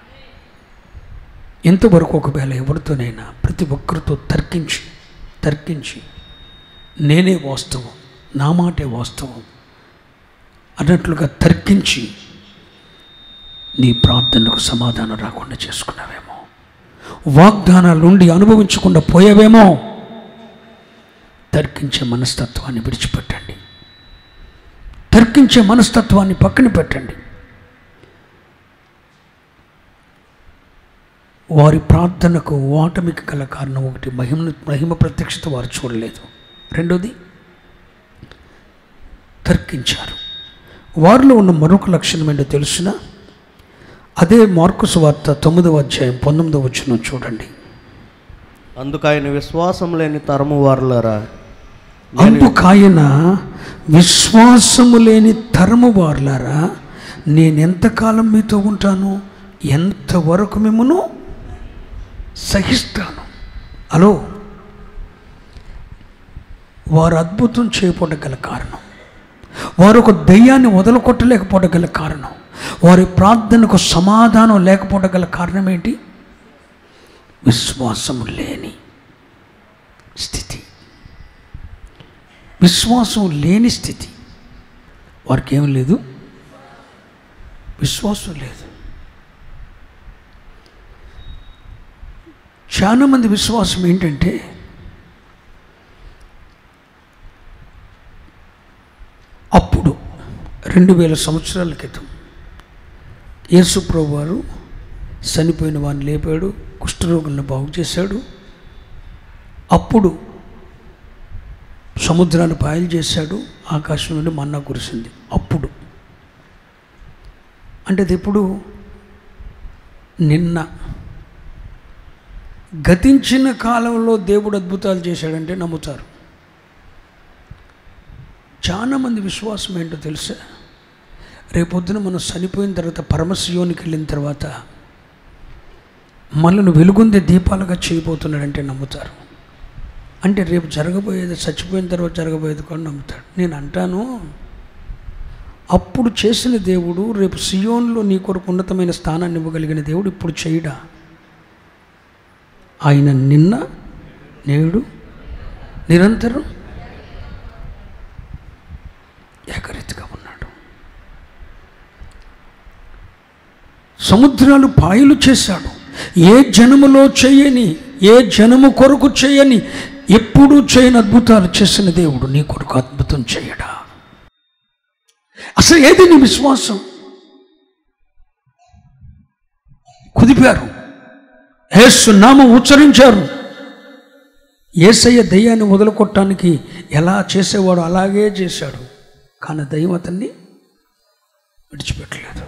ఇంతవరకు ఒకవేళ ఎవరితోనైనా ప్రతి ఒక్కరితో తర్కించి తర్కించి నేనే వాస్తవం నా మాటే వాస్తవం అన్నట్లుగా తర్కించి నీ ప్రార్థనకు సమాధానం రాకుండా చేసుకున్నావేమో వాగ్దానాల నుండి అనుభవించకుండా పోయావేమో తర్కించే మనస్తత్వాన్ని విడిచిపెట్టండి తర్కించే మనస్తత్వాన్ని పక్కన పెట్టండి వారి ప్రార్థనకు ఓటమికి గల కారణం ఒకటి మహిమ మహిమ ప్రత్యక్షత వారు చూడలేదు రెండోది తర్కించారు వారిలో ఉన్న మరొక లక్షణం ఏంటో తెలుసిన అదే మార్కుసు వార్త తొమ్మిదవ అధ్యాయం పంతొమ్మిదవ వచ్చిన చూడండి
అందుకు ఆయన విశ్వాసం లేని తరము వారులరా
అందుకాయన విశ్వాసము లేని తరము వార్లారా నేను ఎంతకాలం మీతో ఉంటాను ఎంతవరకు మిమ్మను సహిస్తాను హలో వారు అద్భుతం చేయకపోవడం గల కారణం వారు ఒక దెయ్యాన్ని వదలకొట్టలేకపోవడం గల కారణం వారి ప్రార్థనకు సమాధానం లేకపోవడం గల కారణం ఏంటి విశ్వాసం లేని స్థితి విశ్వాసం లేని స్థితి వారికి ఏం లేదు విశ్వాసం లేదు చాలా మంది విశ్వాసం ఏంటంటే అప్పుడు రెండు వేల సంవత్సరాల క్రితం యేసుప్రభు వారు చనిపోయిన వారిని లేపాడు కుష్ఠరోగులను బాగు చేశాడు అప్పుడు సముద్రాన్ని పాయలు చేశాడు ఆకాశం నుండి మన్నా కురిసింది అప్పుడు అంటే అది ఎప్పుడు నిన్న గతించిన కాలంలో దేవుడు అద్భుతాలు చేశాడంటే నమ్ముతారు చాలామంది విశ్వాసం ఏంటో తెలుసా రేపొద్దున మనం చనిపోయిన తర్వాత పరమశియోనికి వెళ్ళిన తర్వాత మనల్ని వెలుగొందే దీపాలుగా చేయబోతున్నాడంటే నమ్ముతారు అంటే రేపు జరగబోయేది చచ్చిపోయిన తర్వాత జరగబోయేది కూడా నమ్ముతాడు నేను అంటాను అప్పుడు చేసిన దేవుడు రేపు సియోన్లో నీ కొరకు ఉన్నతమైన స్థానాన్ని ఇవ్వగలిగిన దేవుడు ఇప్పుడు చేయడా ఆయన నిన్న నేడు నిరంతరం ఏకరీతిగా ఉన్నాడు సముద్రాలు పాయలు చేశాడు ఏ జనములో చేయని ఏ జనము కొరకు చేయని ఎప్పుడూ చేయని అద్భుతాలు చేసిన దేవుడు నీ కొరకు అద్భుతం చేయడా అసలు ఏది నీ విశ్వాసం కుదిపారు యేసు నామం ఉచ్చరించారు ఏసయ్య దయ్యాన్ని వదులుకొట్టడానికి ఎలా చేసేవాడు అలాగే చేశాడు కానీ దయ్యం అతన్ని విడిచిపెట్టలేదు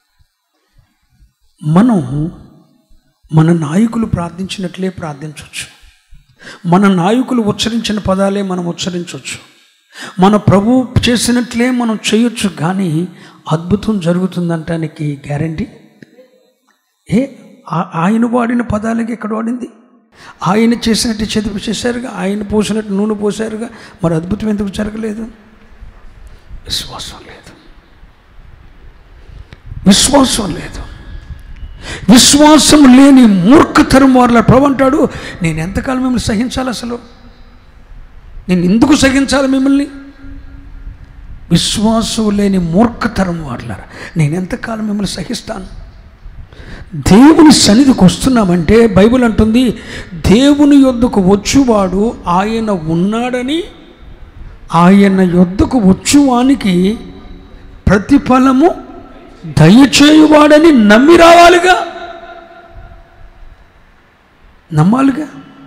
మనం మన నాయకులు ప్రార్థించినట్లే ప్రార్థించవచ్చు మన నాయకులు ఉచ్చరించిన పదాలే మనం ఉచ్చరించవచ్చు మన ప్రభు చేసినట్లే మనం చేయొచ్చు కానీ అద్భుతం జరుగుతుందంటానికి గ్యారంటీ ఏ ఆ- ఆయన వాడిన పదాలకి ఎక్కడ వాడింది ఆయన చేసినట్టు చదువు చేశారుగా ఆయన పోసినట్టు నూనె పోసారుగా మరి అద్భుతం ఎందుకు జరగలేదు విశ్వాసం లేదు విశ్వాసం లేదు విశ్వాసం లేని మూర్ఖతరం వారిలో ప్రభు అంటాడు నేను ఎంతకాలం మిమ్మల్ని సహించాలి అసలు నేను ఎందుకు సహించాలి మిమ్మల్ని విశ్వాసం లేని మూర్ఖతరం వారులారా నేను ఎంతకాలం మిమ్మల్ని సహిస్తాను దేవుని సన్నిధికి వస్తున్నామంటే బైబిల్ అంటుంది దేవుని యొద్దకు వచ్చువాడు ఆయన ఉన్నాడని ఆయన యొద్దకు వచ్చువానికి ప్రతిఫలము దయచేయువాడని నమ్మి రావాలిగా నమ్మాలిగా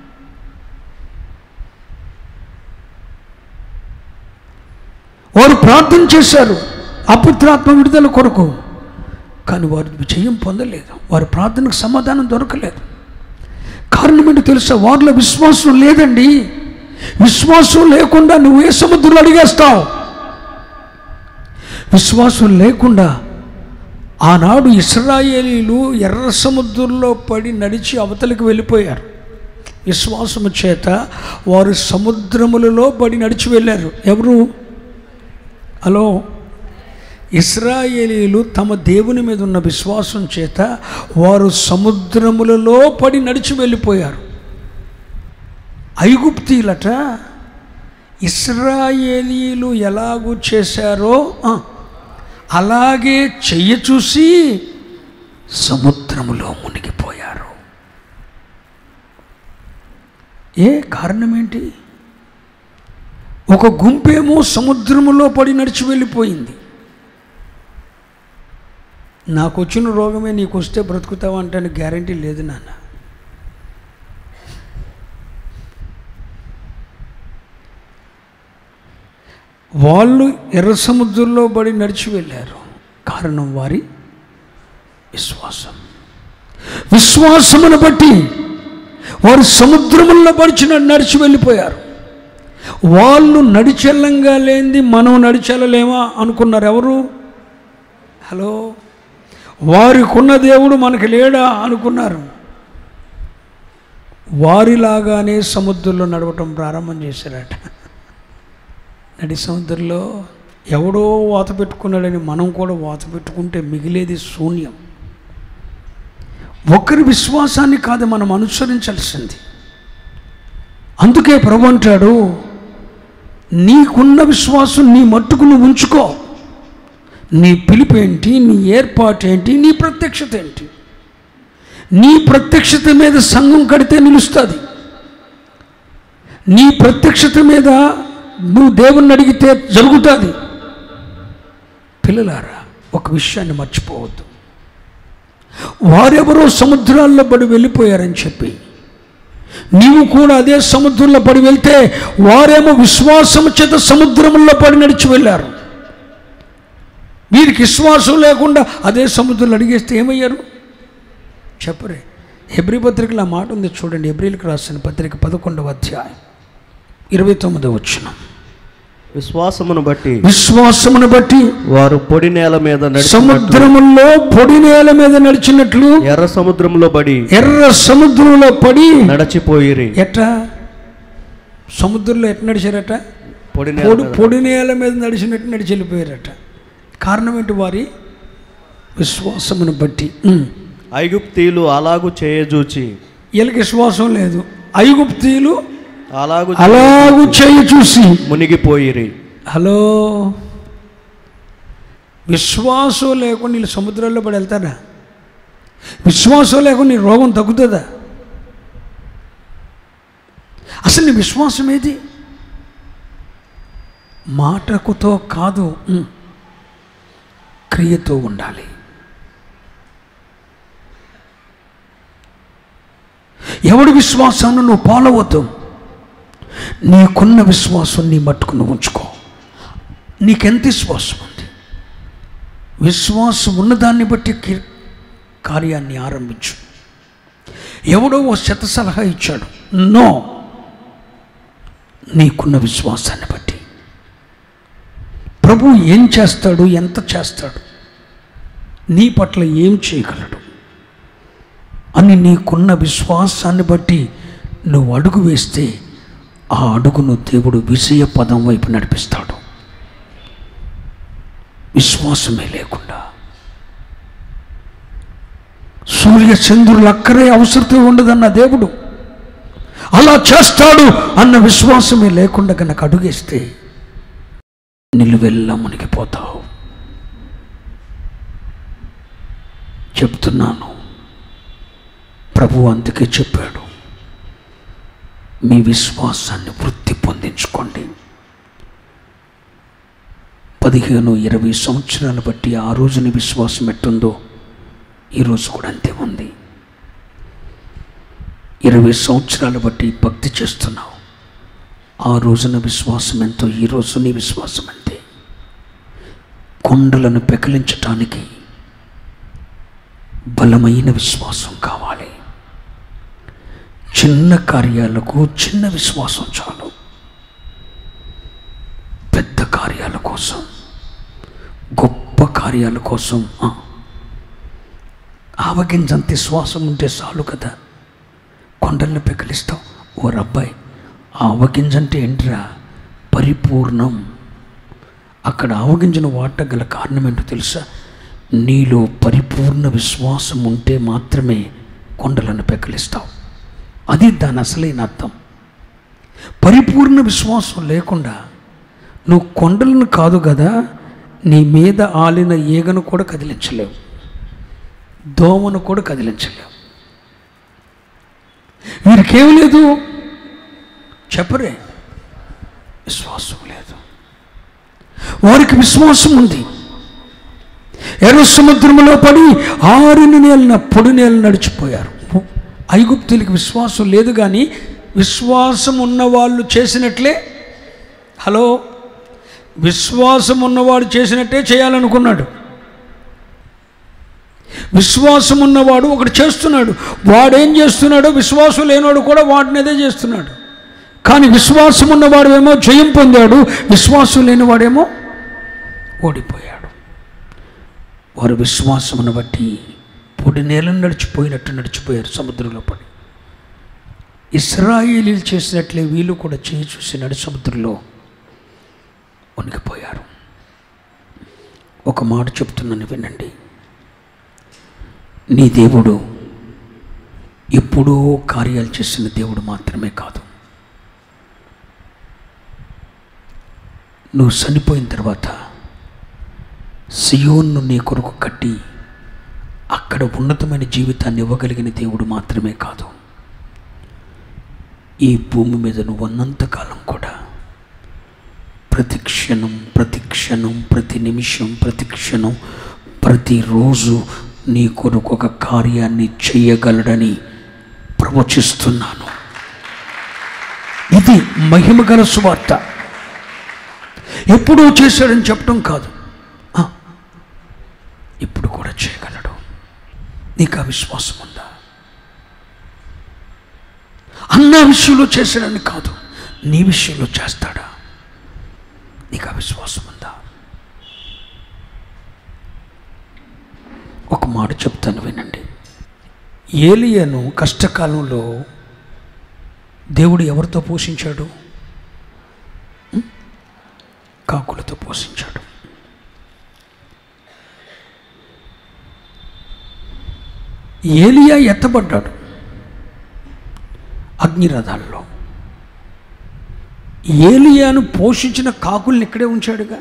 వారు ప్రార్థన చేశారు అపుత్రాత్మ విడుదల కొరకు కానీ వారు విజయం పొందలేదు వారి ప్రార్థనకు సమాధానం దొరకలేదు కారణం ఏంటో తెలుసా వారిలో విశ్వాసం లేదండి విశ్వాసం లేకుండా నువ్వు ఏ సముద్రంలో అడిగేస్తావు విశ్వాసం లేకుండా ఆనాడు ఇస్రాయేలీలు ఎర్ర సముద్రంలో పడి నడిచి అవతలికి వెళ్ళిపోయారు విశ్వాసము చేత వారు సముద్రములలో పడి నడిచి వెళ్ళారు ఎవరు హలో ఇస్రాయేలీలు తమ దేవుని మీద ఉన్న విశ్వాసం చేత వారు సముద్రములలో పడి నడిచి వెళ్ళిపోయారు ఐగుప్తీలట ఇస్రాయేలీలు ఎలాగూ చేశారో ఆ, అలాగే చెయ్య చూసి సముద్రములో మునిగిపోయారు ఏ కారణం ఏంటి ఒక గుంపేమో సముద్రములో పడి నడిచి వెళ్ళిపోయింది నాకు వచ్చిన రోగమే నీకు వస్తే బ్రతుకుతావా అంటే గ్యారంటీ లేదు నాన్న వాళ్ళు ఎర్ర సముద్రంలో పడి నడిచి వెళ్ళారు కారణం వారి విశ్వాసం విశ్వాసమును బట్టి వారు సముద్రముల్లో పడిచి నడిచి వెళ్ళిపోయారు వాళ్ళు నడిచెల్లంగా లేనిది మనం నడిచెల్లలేమా అనుకున్నారు ఎవరు హలో వారికున్న దేవుడు మనకి లేడా అనుకున్నారు వారిలాగానే సముద్రంలో నడవటం ప్రారంభం చేశారట నడి సముద్రంలో ఎవడో వాత పెట్టుకున్నాడని మనం కూడా వాత పెట్టుకుంటే మిగిలేది శూన్యం ఒకరి విశ్వాసాన్ని కాదు మనం అనుసరించాల్సింది అందుకే ప్రభు అంటాడు నీకున్న విశ్వాసం నీ మట్టుకు నువ్వు ఉంచుకో నీ పిలుపేంటి నీ ఏర్పాటు ఏంటి నీ ప్రత్యక్షత ఏంటి నీ ప్రత్యక్షత మీద సంఘం కడితే నిలుస్తుంది నీ ప్రత్యక్షత మీద నువ్వు దేవుణ్ణి అడిగితే జరుగుతుంది పిల్లలారా ఒక విషయాన్ని మర్చిపోవద్దు వారెవరో సముద్రాల్లో పడి వెళ్ళిపోయారని చెప్పి నీవు కూడా అదే సముద్రంలో పడి వెళ్తే వారేమో విశ్వాసము చేత సముద్రంలో పడి నడిచి వెళ్ళారు వీరికి విశ్వాసం లేకుండా అదే సముద్రంలో అడిగేస్తే ఏమయ్యారు చెప్పరే హెబ్రి పత్రికలో ఆ మాట ఉంది చూడండి హెబ్రిలకు రాసిన పత్రిక పదకొండవ అధ్యాయం ఇరవై తొమ్మిది వచ్చిన
విశ్వాసమును బట్టి
విశ్వాసమును బట్టి
వారు పొడి నేల మీద నడిచినట్లు
సముద్రములో పొడి నేల మీద నడిచినట్లు
ఎర్ర సముద్రములో పడి
ఎర్ర సముద్రంలో పడి
నడచిపోయిరి
ఎట్లా సముద్రంలో ఎట్లా నడిచారట
పొడి నేల
పొడి
మీద.
పొడి నేల మీద నడిచినట్టు నడిచి వెళ్ళిపోయారట కారణం ఏంటి వారి విశ్వాసమును బట్టి ఉమ్.
ఐగుప్తీయులు అలాగు చేయజూచి
వీళ్ళకి విశ్వాసం లేదు ఐగుప్తీయులు
అలాగు
అలాగూ చేయి చూసి
మునిగిపోయిరి
హలో విశ్వాసం లేకుండా వీళ్ళు సముద్రాల్లో పడి వెళ్తారా విశ్వాసం లేకుండా నీ రోగం తగ్గుతుందా అసలు నీ విశ్వాసం ఏది మాటకుతో కాదు ఉమ్. క్రియతో ఉండాలి ఎవడి విశ్వాసాన్ని నువ్వు పాలవద్దు నీకున్న విశ్వాసం నీ మట్టుకు నువ్వు ఉంచుకో నీకెంత విశ్వాసం ఉంది విశ్వాసం ఉన్నదాన్ని బట్టి కి- కార్యాన్ని ఆరంభించు ఎవడో ఓ శత సలహా ఇచ్చాడు నో నీకున్న విశ్వాసాన్ని బట్టి ప్రభు ఏం చేస్తాడు ఎంత చేస్తాడు నీ పట్ల ఏం చేయగలడు అని నీకున్న విశ్వాసాన్ని బట్టి నువ్వు అడుగు వేస్తే ఆ అడుగును దేవుడు విజయ పదం వైపు నడిపిస్తాడు విశ్వాసమే లేకుండా సూర్య చంద్రులు అక్కడే అవసరం ఉండదన్న దేవుడు అలా చేస్తాడు అన్న విశ్వాసమే లేకుండా కనుక అడుగేస్తే నిలువెల్లా మునిగిపోతావు చెప్తున్నాను ప్రభు అందుకే చెప్పాడు మీ విశ్వాసాన్ని వృద్ధి పొందించుకోండి పదిహేను ఇరవై సంవత్సరాలు బట్టి ఆ రోజుని విశ్వాసం ఎట్టుందో ఈరోజు కూడా అంతే ఉంది ఇరవై సంవత్సరాలు బట్టి భక్తి చేస్తున్నావు ఆ రోజున విశ్వాసం ఎంతో ఈ రోజు నీ విశ్వాసం అంతే కొండలను పెకిలించటానికి బలమైన విశ్వాసం కావాలి చిన్న కార్యాలకు చిన్న విశ్వాసం చాలు పెద్ద కార్యాల కోసం గొప్ప కార్యాల కోసం ఆ, ఆవగింజంత విశ్వాసం ఉంటే చాలు కదా కొండల్ని పెకిలిస్తాం ఓ రబ్బాయి ఆవగింజంటే ఏంట్రా పరిపూర్ణం అక్కడ ఆవగింజను వాడగల కారణం ఏంటో తెలుసా నీలో పరిపూర్ణ విశ్వాసం ఉంటే మాత్రమే కొండలను పెకలిస్తావు అది దాని అసలైన అర్థం పరిపూర్ణ విశ్వాసం లేకుండా నువ్వు కొండలను కాదు కదా నీ మీద ఆలిన ఈగను కూడా కదిలించలేవు దోమను కూడా కదిలించలేవు వీరికేం లేదు చెప్పరే విశ్వాసం లేదు వారికి విశ్వాసం ఉంది ఎర్ర సముద్రములో పడి ఆరిని నేలిన పొడి నేల నడిచిపోయారు ఐగుప్తులకి విశ్వాసం లేదు కానీ విశ్వాసం ఉన్న వాళ్ళు చేసినట్లే హలో విశ్వాసం ఉన్నవాడు చేసినట్టే చేయాలనుకున్నాడు విశ్వాసం ఉన్నవాడు ఒకటి చేస్తున్నాడు వాడేం చేస్తున్నాడో విశ్వాసం లేనివాడు కూడా వాడినదే చేస్తున్నాడు కానీ విశ్వాసం ఉన్నవాడేమో జయం పొందాడు విశ్వాసం లేనివాడేమో ఓడిపోయాడు వారు విశ్వాసమును బట్టి పొడి నేలను నడిచిపోయినట్టు నడిచిపోయారు సముద్రంలో పడి ఇస్రాయేలీలు చేసినట్లే వీళ్ళు కూడా చేయి చూసి నడి సముద్రంలో వణికిపోయారు ఒక మాట చెప్తున్నాను వినండి నీ దేవుడు ఎప్పుడో కార్యాలు చేసిన దేవుడు మాత్రమే కాదు నువ్వు చనిపోయిన తర్వాత సియోన్ను నీ కొరకు కట్టి అక్కడ ఉన్నతమైన జీవితాన్ని ఇవ్వగలిగిన దేవుడు మాత్రమే కాదు ఈ భూమి మీద నువ్వు ఉన్నంతకాలం కూడా ప్రతి క్షణం ప్రతి క్షణం ప్రతి నిమిషం ప్రతి క్షణం ప్రతిరోజు నీ కొరకు ఒక కార్యాన్ని చేయగలడని ప్రవచిస్తున్నాను ఇది మహిమగల సువార్త ఎప్పుడూ చేశాడని చెప్పడం కాదు ఆ, ఇప్పుడు కూడా చేయగలడు నీకు ఆ విశ్వాసం ఉందా అన్న విషయంలో చేశాడని కాదు నీ విషయంలో చేస్తాడా నీకు ఆ విశ్వాసం ఉందా ఒక మాట చెప్తాను వినండి ఏలియను కష్టకాలంలో దేవుడు ఎవరితో పోషించాడు ఉం? కాకులతో పోషించాడు ఏలియా ఎత్తబడ్డాడు అగ్నిరథాల్లో ఏలియాను పోషించిన కాకుల్ని ఇక్కడే ఉంచాడుగా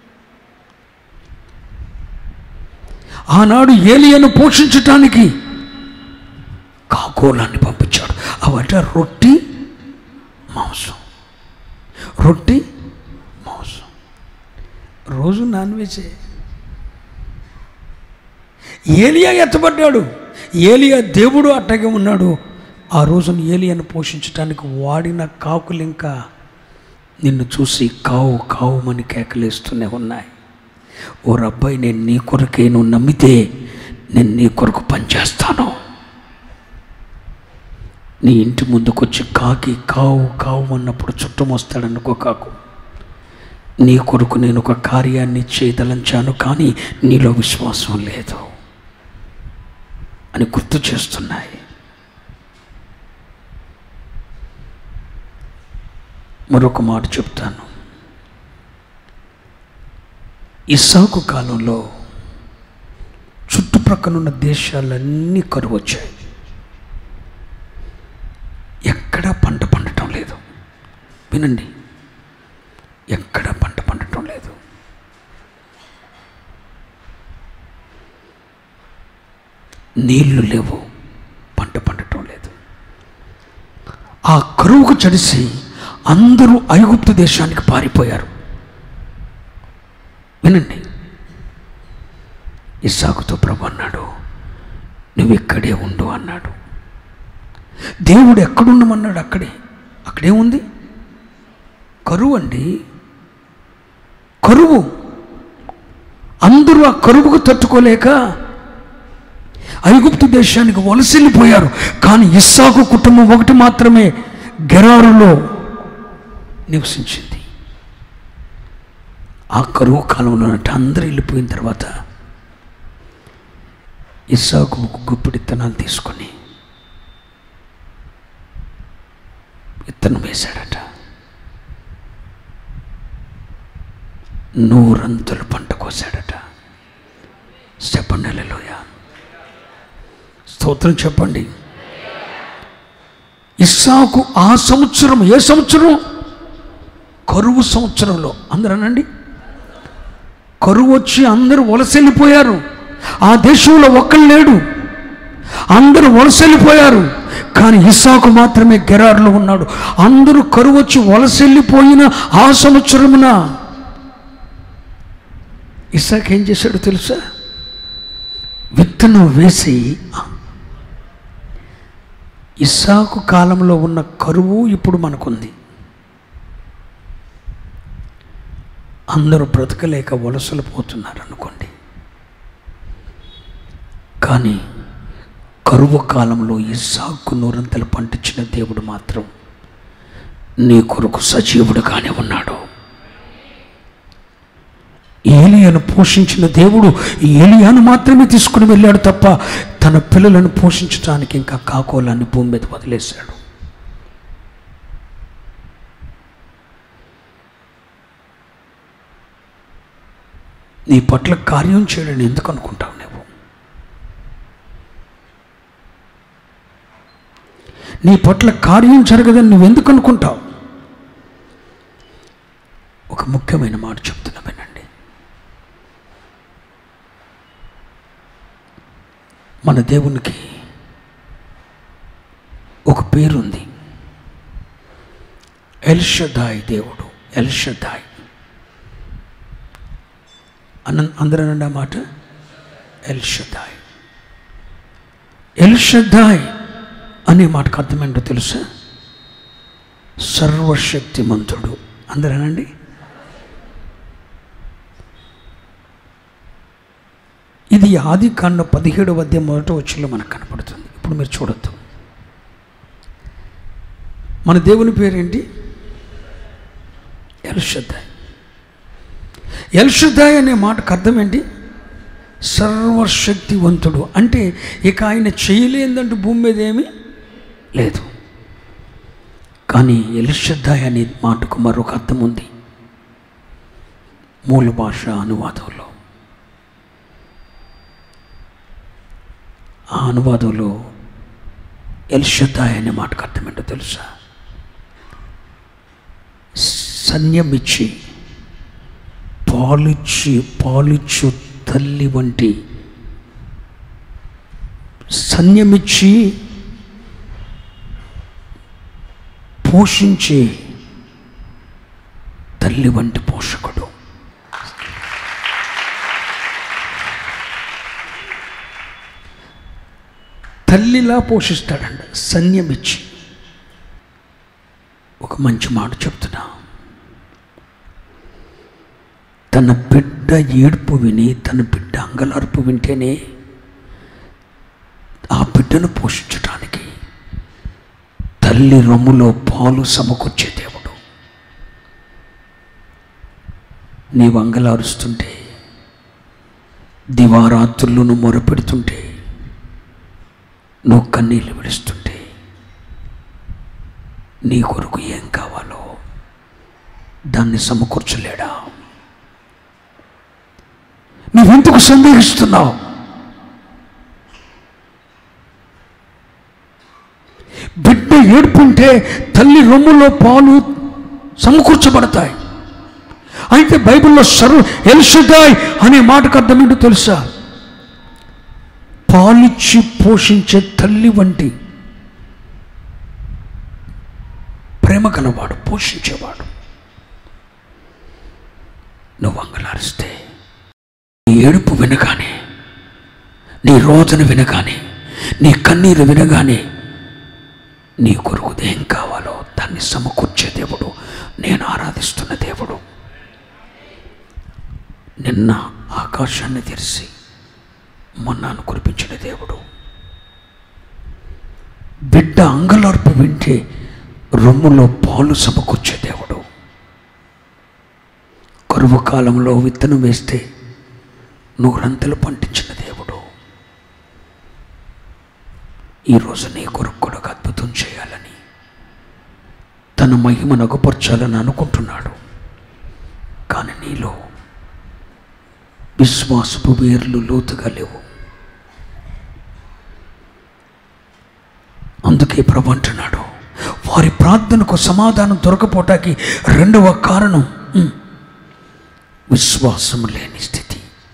ఆనాడు ఏలియాను పోషించటానికి కాకోలాన్ని పంపించాడు అవట రొట్టి మాంసం రొట్టి మాంసం రోజు నాన్ వెజే ఏలియా ఎత్తబడ్డాడు ఏలియా దేవుడు అట్టగే ఉన్నాడు ఆ రోజున ఏలియాను పోషించడానికి వాడిన కాకులు ఇంకా నిన్ను చూసి కావు కావుమని కేకలేస్తూనే ఉన్నాయి ఓ రబ్బాయి నేను నీ కొరకే నువ్వు నమ్మితే నేను నీ కొరకు పనిచేస్తాను నీ ఇంటి ముందుకొచ్చి కాకి కావు కావు అన్నప్పుడు చుట్టం వస్తాడనుకో కాకు నీ కొరకు నేను ఒక కార్యాన్ని చేయదలంచాను కానీ నీలో విశ్వాసం లేదు అని గుర్తు చేస్తున్నాయి మరొక మాట చెప్తాను ఇస్సాకు కాలంలో చుట్టుప్రక్కనున్న దేశాలన్నీ కరువు వచ్చాయి ఎక్కడా పంట పండటం లేదు వినండి ఎక్కడా పంట పండటం లేదు నీళ్లు లేవు పంట పండటం లేదు ఆ కరువుకు చడిసి అందరూ ఐగుప్తు దేశానికి పారిపోయారు వినండి ఇస్సాకుతో ప్రభు అన్నాడు నువ్వు ఇక్కడే ఉండు అన్నాడు దేవుడు ఎక్కడుండమన్నాడు అక్కడే అక్కడే ఉంది కరువు అండి కరువు అందరూ ఆ కరువుకు తట్టుకోలేక ఐగుప్తు దేశానికి వలసెళ్ళిపోయారు కానీ ఇస్సాకు కుటుంబం ఒకటి మాత్రమే గెరారులో నివసించింది ఆ కరువు కాలంలో అంటే అందరూ వెళ్ళిపోయిన తర్వాత ఇస్సాకు ఒక గుప్పిడి విత్తనాలు తీసుకొని విత్తనం వేశాడట నూరంతులు పంట కోసాడట చెప్పండి హల్లెలూయా స్తోత్రం చెప్పండి ఇస్సాకు ఆ సంవత్సరం ఏ సంవత్సరం కరువు సంవత్సరంలో అందరనండి కరువు వచ్చి అందరూ వలసెళ్ళిపోయారు ఆ దేశంలో ఒక్కరు లేడు అందరూ వలసెళ్ళిపోయారు కానీ ఇస్సాకు మాత్రమే గెరారులో ఉన్నాడు అందరూ కరువు వచ్చి వలసెళ్ళిపోయిన ఆ సంవత్సరమున ఇస్సాక్ ఏం చేశాడో తెలుసా విత్తనం వేసి ఇస్సాకు కాలంలో ఉన్న కరువు ఇప్పుడు మనకుంది అందరూ బ్రతకలేక వలసలు పోతున్నారు అనుకోండి కానీ కరువు కాలంలో ఇస్సాకు నూరంతలు పండించిన దేవుడు మాత్రం నీ కొరకు సజీవుడుగానే ఉన్నాడు ఏలియాను పోషించిన దేవుడు ఏలియాను మాత్రమే తీసుకుని వెళ్ళాడు తప్ప తన పిల్లలను పోషించడానికి ఇంకా కాకోలాన్ని భూమి మీద వదిలేశాడు నీ పట్ల కార్యం చేయడని ఎందుకు అనుకుంటావు నువ్వు నీ పట్ల కార్యం జరగదని నువ్వెందుకు అనుకుంటావు ఒక ముఖ్యమైన మాట చెప్తున్నా వినండి మన దేవునికి ఒక పేరుంది ఎల్షదాయ్ దేవుడు ఎల్షదాయ్ అన్న అందరనండి ఆ మాట ఎల్షదాయ్ ఎల్షదాయ్ అనే మాటకు అర్థమేంటో తెలుసా సర్వశక్తిమంతుడు అందరనండి ఇది ఆది కాండ పదిహేడు అధ్యాయం మొదట వచ్చిలో మనకు కనపడుతుంది ఇప్పుడు మీరు చూడొద్దు మన దేవుని పేరేంటి ఎల్షద్దాయ్ ఎల్షద్దాయ్ అనే మాటకు అర్థం ఏంటి సర్వశక్తివంతుడు అంటే ఇక ఆయన చేయలేదంటూ భూమి మీద ఏమీ లేదు కానీ ఎల్షద్దాయ్ అనే మాటకు మరొక అర్థం ఉంది మూల భాష అనువాదంలో ఆ అనువాదంలో ఎల్షదాయ్ అనే మాటకు అర్థం ఏంటో తెలుసా సన్యమిచ్చి పాలిచ్చి పాలిచ్చు తల్లి వంటి సన్యమిచ్చి పోషించే తల్లి వంటి పోషకుడు తల్లిలా పోషిస్తాడంట సన్యమిచ్చి ఒక మంచి మాట చెప్తున్నా తన బిడ్డ ఏడుపు విని తన బిడ్డ అంగలార్పు వింటేనే ఆ బిడ్డను పోషించడానికి తల్లి రొమ్ములో పాలు సమకూర్చే దేవుడు నీవు అంగలారుస్తుంటే దివారాత్రులను మొరపెడుతుంటే నువ్వు కన్నీళ్ళు విడుస్తుంటే నీ కొరకు ఏం కావాలో దాన్ని సమకూర్చలేడా నువ్వెందుకు సందేహిస్తున్నావు బిడ్డ ఏడుపుంటే తల్లి రొమ్ములో పాలు సమకూర్చబడతాయి అయితే బైబిల్లో సర్వ ఎల్షదాయ్ అనే మాటకు అర్థం ఏంటో తెలుసా పాలిచ్చి పోషించే తల్లి వంటి ప్రేమ గలవాడు పోషించేవాడు నువ్వు అంగలారిస్తే నీ ఏడుపు వినగానే నీ రోదన వినగానే నీ కన్నీరు వినగానే నీ కొరకు ఏం కావాలో దాన్ని సమకూర్చే దేవుడు నేను ఆరాధిస్తున్న దేవుడు నిన్న ఆకాశాన్ని తెరిచి మన్నాను కురిపించిన దేవుడు బిడ్డ అంగలార్పు వింటే రొమ్ములో పాలు సమకూర్చే దేవుడు కరువు కాలంలో విత్తనం వేస్తే నూరంతలు పండించిన దేవుడు ఈరోజు నీ కొరకు కూడా ఒక అద్భుతం చేయాలని తన మహిమను అగుపరచాలని అనుకుంటున్నాడు కానీ నీలో విశ్వాసపు వేర్లు లోతుగా లేవు అందుకే ప్రభు అంటున్నాడు వారి ప్రార్థనకు సమాధానం దొరకపోవటానికి రెండవ కారణం ఉమ్, విశ్వాసం లేని స్థితి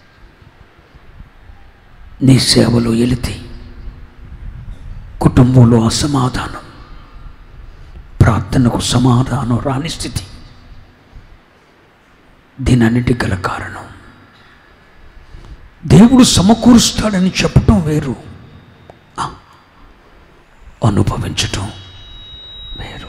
నీ సేవలో ఎలితి కుటుంబంలో అసమాధానం ప్రార్థనకు సమాధానం రాని స్థితి దీనన్నిటి గల కారణం దేవుడు సమకూరుస్తాడని చెప్పటం వేరు ఆ, అనుభవించటం వేరు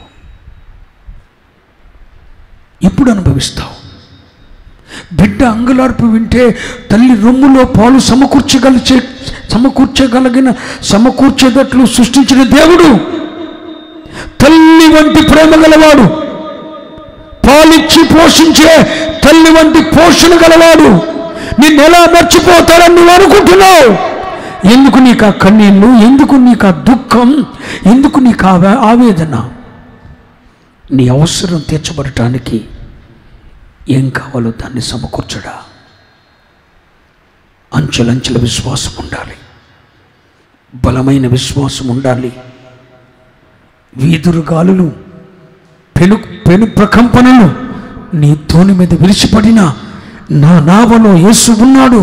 ఇప్పుడు అనుభవిస్తావు బిడ్డ అంగులార్పు వింటే తల్లి రొమ్ములో పాలు సమకూర్చగలిచే సమకూర్చగలిగిన సమకూర్చేటట్లు సృష్టించిన దేవుడు తల్లి వంటి ప్రేమ గలవాడు పాలిచ్చి పోషించే తల్లి వంటి పోషణ గలవాడు నిన్ను ఎలా మర్చిపోతాడని నువ్వు అనుకుంటున్నావు ఎందుకు నీకు ఆ కన్నీళ్ళు ఎందుకు నీకు ఆ దుఃఖం ఎందుకు నీకు ఆ వే- ఆవేదన నీ అవసరం తీర్చబడటానికి ఏం కావాలో దాన్ని సమకూర్చడా అంచెలంచెల విశ్వాసం ఉండాలి బలమైన విశ్వాసం ఉండాలి వీధురు గాలులు పెను పెను ప్రకంపనలు నీ తోని మీద విరిచిపడిన నా నావలో యేసు ఉన్నాడు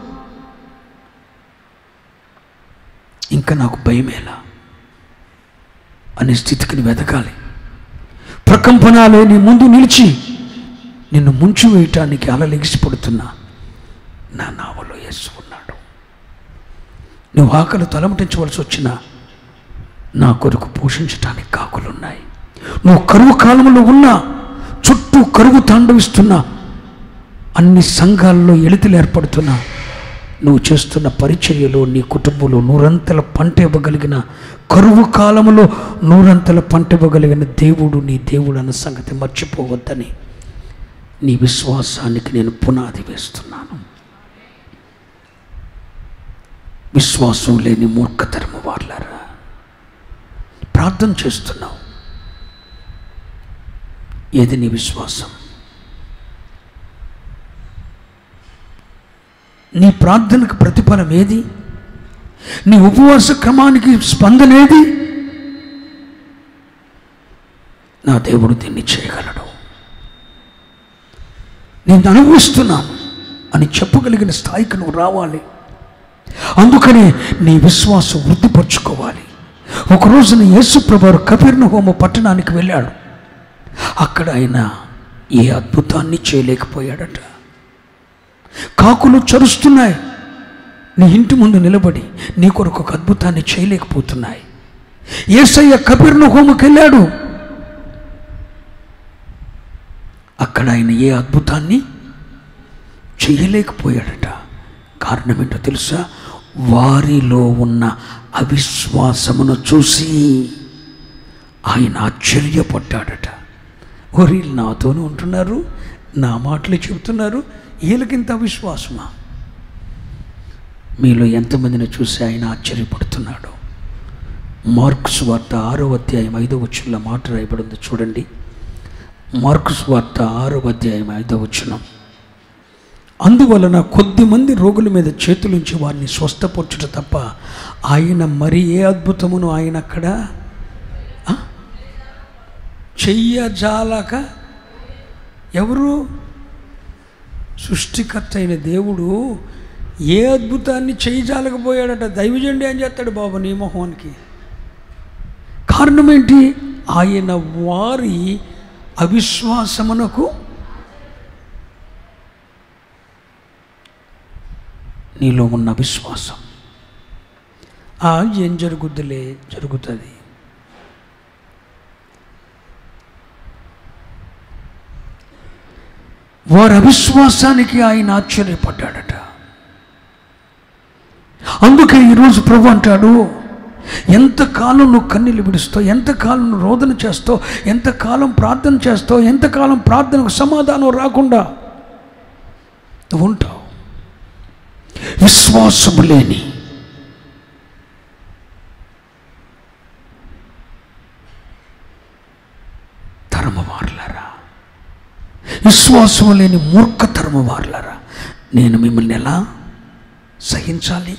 ఇంకా నాకు భయమేలా అనే స్థితికి నువ్వు ఎదగాలి ప్రకంపనాలే నీ ముందు నిలిచి నిన్ను ముంచి వేయటానికి అలలెగిసి పడుతున్నా నా నావలో యేసు ఉన్నాడు నువ్వు ఆకలి తలమటించవలసి వచ్చినా నా కొరకు పోషించటానికి కాకులున్నాయి నువ్వు కరువు కాలంలో ఉన్నా చుట్టూ కరువు తాండవిస్తున్నా అన్ని సంఘాల్లో ఎలితలు ఏర్పడుతున్నా నువ్వు చేస్తున్న పరిచర్యలో నీ కుటుంబంలో నూరంతల పంట ఇవ్వగలిగిన కరువు కాలంలో నూరంతల పంట ఇవ్వగలిగిన దేవుడు నీ దేవుడు అన్న సంగతి మర్చిపోవద్దని నీ విశ్వాసానికి నేను పునాది వేస్తున్నాను విశ్వాసం లేని మూర్ఖతరము వాళ్ళారా ప్రార్థన చేస్తున్నావు ఏది నీ విశ్వాసం నీ ప్రార్థనకు ప్రతిఫలం ఏది నీ ఉపవాస క్రమానికి స్పందన ఏది నా దేవుడు దీన్ని చేయగలడు నేను అనుభవిస్తున్నాను అని చెప్పగలిగిన స్థాయికి నువ్వు రావాలి అందుకనే నీ విశ్వాసం వృద్ధిపరచుకోవాలి ఒక రోజున యేసుప్రభు కపిర్ణ హోమ పట్టణానికి వెళ్ళాడు అక్కడ ఆయన ఏ అద్భుతాన్ని చేయలేకపోయాడట కాకులు చరుస్తున్నాయి నీ ఇంటి ముందు నిలబడి నీ కొరకు ఒక అద్భుతాన్ని చేయలేకపోతున్నాయి ఏసయ్య కపిర్ణ హోమకి వెళ్ళాడు అక్కడ ఆయన ఏ అద్భుతాన్ని చేయలేకపోయాడట కారణం ఏంటో తెలుసా వారిలో ఉన్న అవిశ్వాసమును చూసి ఆయన ఆశ్చర్యపడ్డాడట ఓరి వీళ్ళు నాతోనే ఉంటున్నారు నా మాటలు చెబుతున్నారు వీళ్ళకింత అవిశ్వాసమా మీలో ఎంతమందిని చూసి ఆయన ఆశ్చర్యపడుతున్నాడు మార్క్స్ వార్త ఆరో అధ్యాయం ఐదో వచ్చుల మాట రాయబడింది చూడండి మార్క్స్ వార్త ఆరో అధ్యాయం ఐదో వచ్చునం అందువలన కొద్దిమంది రోగుల మీద చేతులుంచి వారిని స్వస్థపరచుట తప్ప ఆయన మరి ఏ అద్భుతమును ఆయన అక్కడ ఆ? చెయ్యజాలక ఎవరు సృష్టికర్త అయిన దేవుడు ఏ అద్భుతాన్ని చేయజాలకపోయాడట దైవజండి ఏం చేస్తాడు బాబు నీ మొహానికి కారణం ఏంటి ఆయన వారి అవిశ్వాసమునకు నీలో ఉన్న విశ్వాసం ఆ ఏం జరుగుద్దులే జరుగుతుంది వారి అవిశ్వాసానికి ఆయన ఆశ్చర్యపడ్డాడట అందుకే ఈరోజు ప్రభు అంటాడు ఎంతకాలం నువ్వు కన్నీళ్ళు విడుస్తావు ఎంతకాలం నువ్వు రోదన చేస్తావు ఎంతకాలం ప్రార్థన చేస్తావు ఎంతకాలం ప్రార్థనకు సమాధానం రాకుండా నువ్వు ఉంటావు విశ్వాసము లేని తరమవారులారా విశ్వాసము లేని మూర్ఖ తరమవారులారా నేను మిమ్మల్ని ఎలా సహించాలి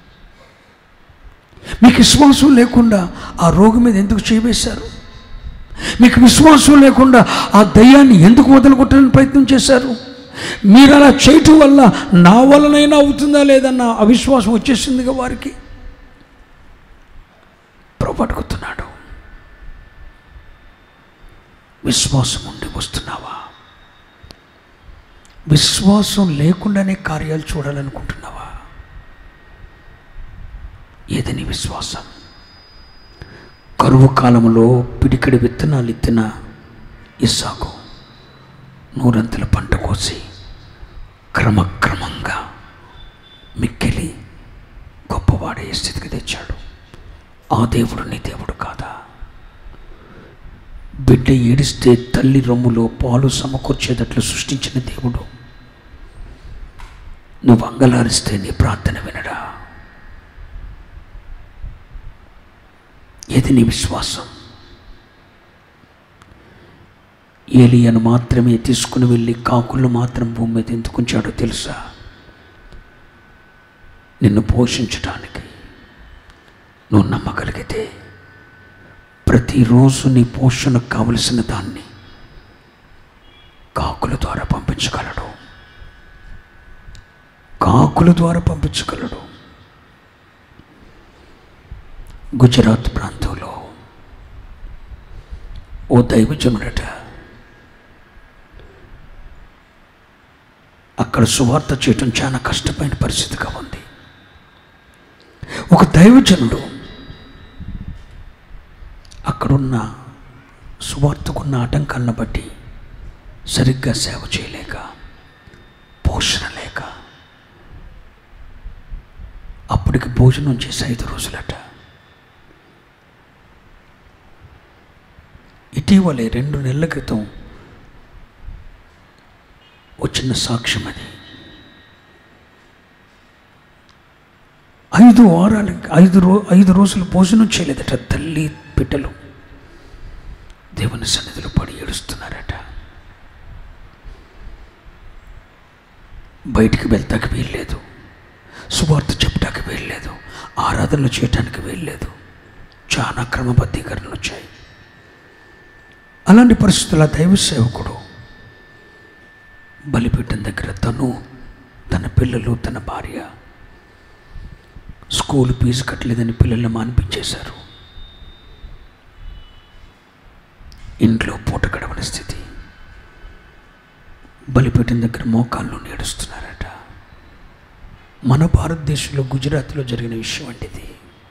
మీకు విశ్వాసం లేకుండా ఆ రోగం మీద ఎందుకు చేయవేశారు మీకు విశ్వాసం లేకుండా ఆ దయ్యాన్ని ఎందుకు వదలగొట్టడానికి ప్రయత్నం చేశారు మీరు అలా చేయటం వల్ల నా వలనైనా అవుతుందా లేదన్న అవిశ్వాసం వచ్చేసిందిగా వారికి ప్రభు అడుగుతున్నాడు విశ్వాసం ఉండి వస్తున్నావా విశ్వాసం లేకుండానే కార్యాలు చూడాలనుకుంటున్నావా ఏదని విశ్వాసం కరువు కాలంలో పిడికడి విత్తనాలు ఎత్తిన ఇస్సాకు నూరంతల పంట కోసి క్రమక్రమంగా మిక్కిలి గొప్పవాడే స్థితికి తెచ్చాడు ఆ దేవుడు నీ దేవుడు కాదా బిడ్డ ఏడిస్తే తల్లి రొమ్ములో పాలు సమకూర్చేటట్లు సృష్టించిన దేవుడు నువ్వు అంగలారిస్తే నీ ప్రార్థన వినడా ఏది నీ విశ్వాసం ఏలియను మాత్రమే తీసుకుని వెళ్ళి కాకులను మాత్రం భూమి మీద ఎందుకుంచాడో తెలుసా నిన్ను పోషించటానికి నువ్వు నమ్మగలిగితే ప్రతిరోజు నీ పోషణకు కావలసిన దాన్ని కాకుల ద్వారా పంపించగలడు కాకుల ద్వారా పంపించగలడు గుజరాత్ ప్రాంతంలో ఓ దైవజనుడట అక్కడ సువార్త చేయటం చాలా కష్టమైన పరిస్థితిగా ఉంది ఒక దైవజనుడు అక్కడున్న సువార్తకున్న ఆటంకాలను బట్టి సరిగ్గా సేవ చేయలేక పోషణ లేక అప్పటికి భోజనం చేసి ఐదు రోజులట ఇటీవలే రెండు నెలల క్రితం వచ్చిన సాక్ష్యం అది ఐదు వారాలకి ఐదు రో ఐదు రోజులు భోజనం చేయలేదట తల్లి బిడ్డలు దేవుని సన్నిధిలో పడి ఏడుస్తున్నారట బయటికి వెళ్తాకి వీల్లేదు సువార్త చెప్పడానికి వీల్లేదు ఆరాధనలు చేయటానికి వీల్లేదు చాలా క్రమబద్ధీకరణలు వచ్చాయి అలాంటి పరిస్థితుల దైవ సేవకుడు బలిపీఠం దగ్గర తను తన పిల్లలు తన భార్య స్కూల్ ఫీజు కట్టలేదని పిల్లల్ని మానిపించేశారు ఇంట్లో పూట గడవని స్థితి బలిపీఠం దగ్గర మోకాళ్ళు నేడుస్తున్నారట మన భారతదేశంలో గుజరాత్లో జరిగిన విషయం వంటిది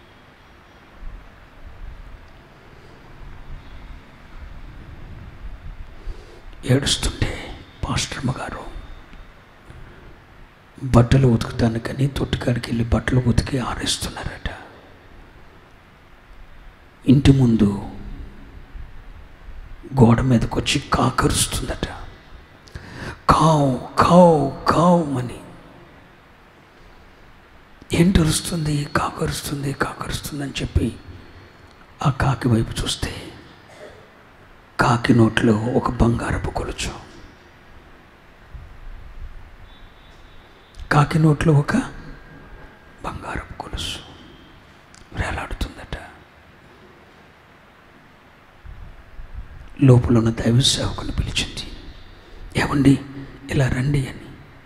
ఏడుస్తుంటే పాస్టర్మ గారు బట్టలు ఉతుకుతానికని తొట్టికాడికి వెళ్ళి బట్టలు ఉతికి ఆరేస్తున్నారట ఇంటి ముందు గోడ మీదకి వచ్చి కాకరుస్తుందట కావు కావు కావు అని ఏంటి అరుస్తుంది కాకరుస్తుంది కాకరుస్తుంది అని చెప్పి ఆ కాకి వైపు చూస్తే కాకి నోట్లో ఒక బంగారపు కొలుచు కాకి నోట్లో ఒక బంగారపు కొలుసు వేలాడుతుందట లోపల ఉన్న దైవ సేవకుని పిలిచింది ఏమండి ఇలా రండి అని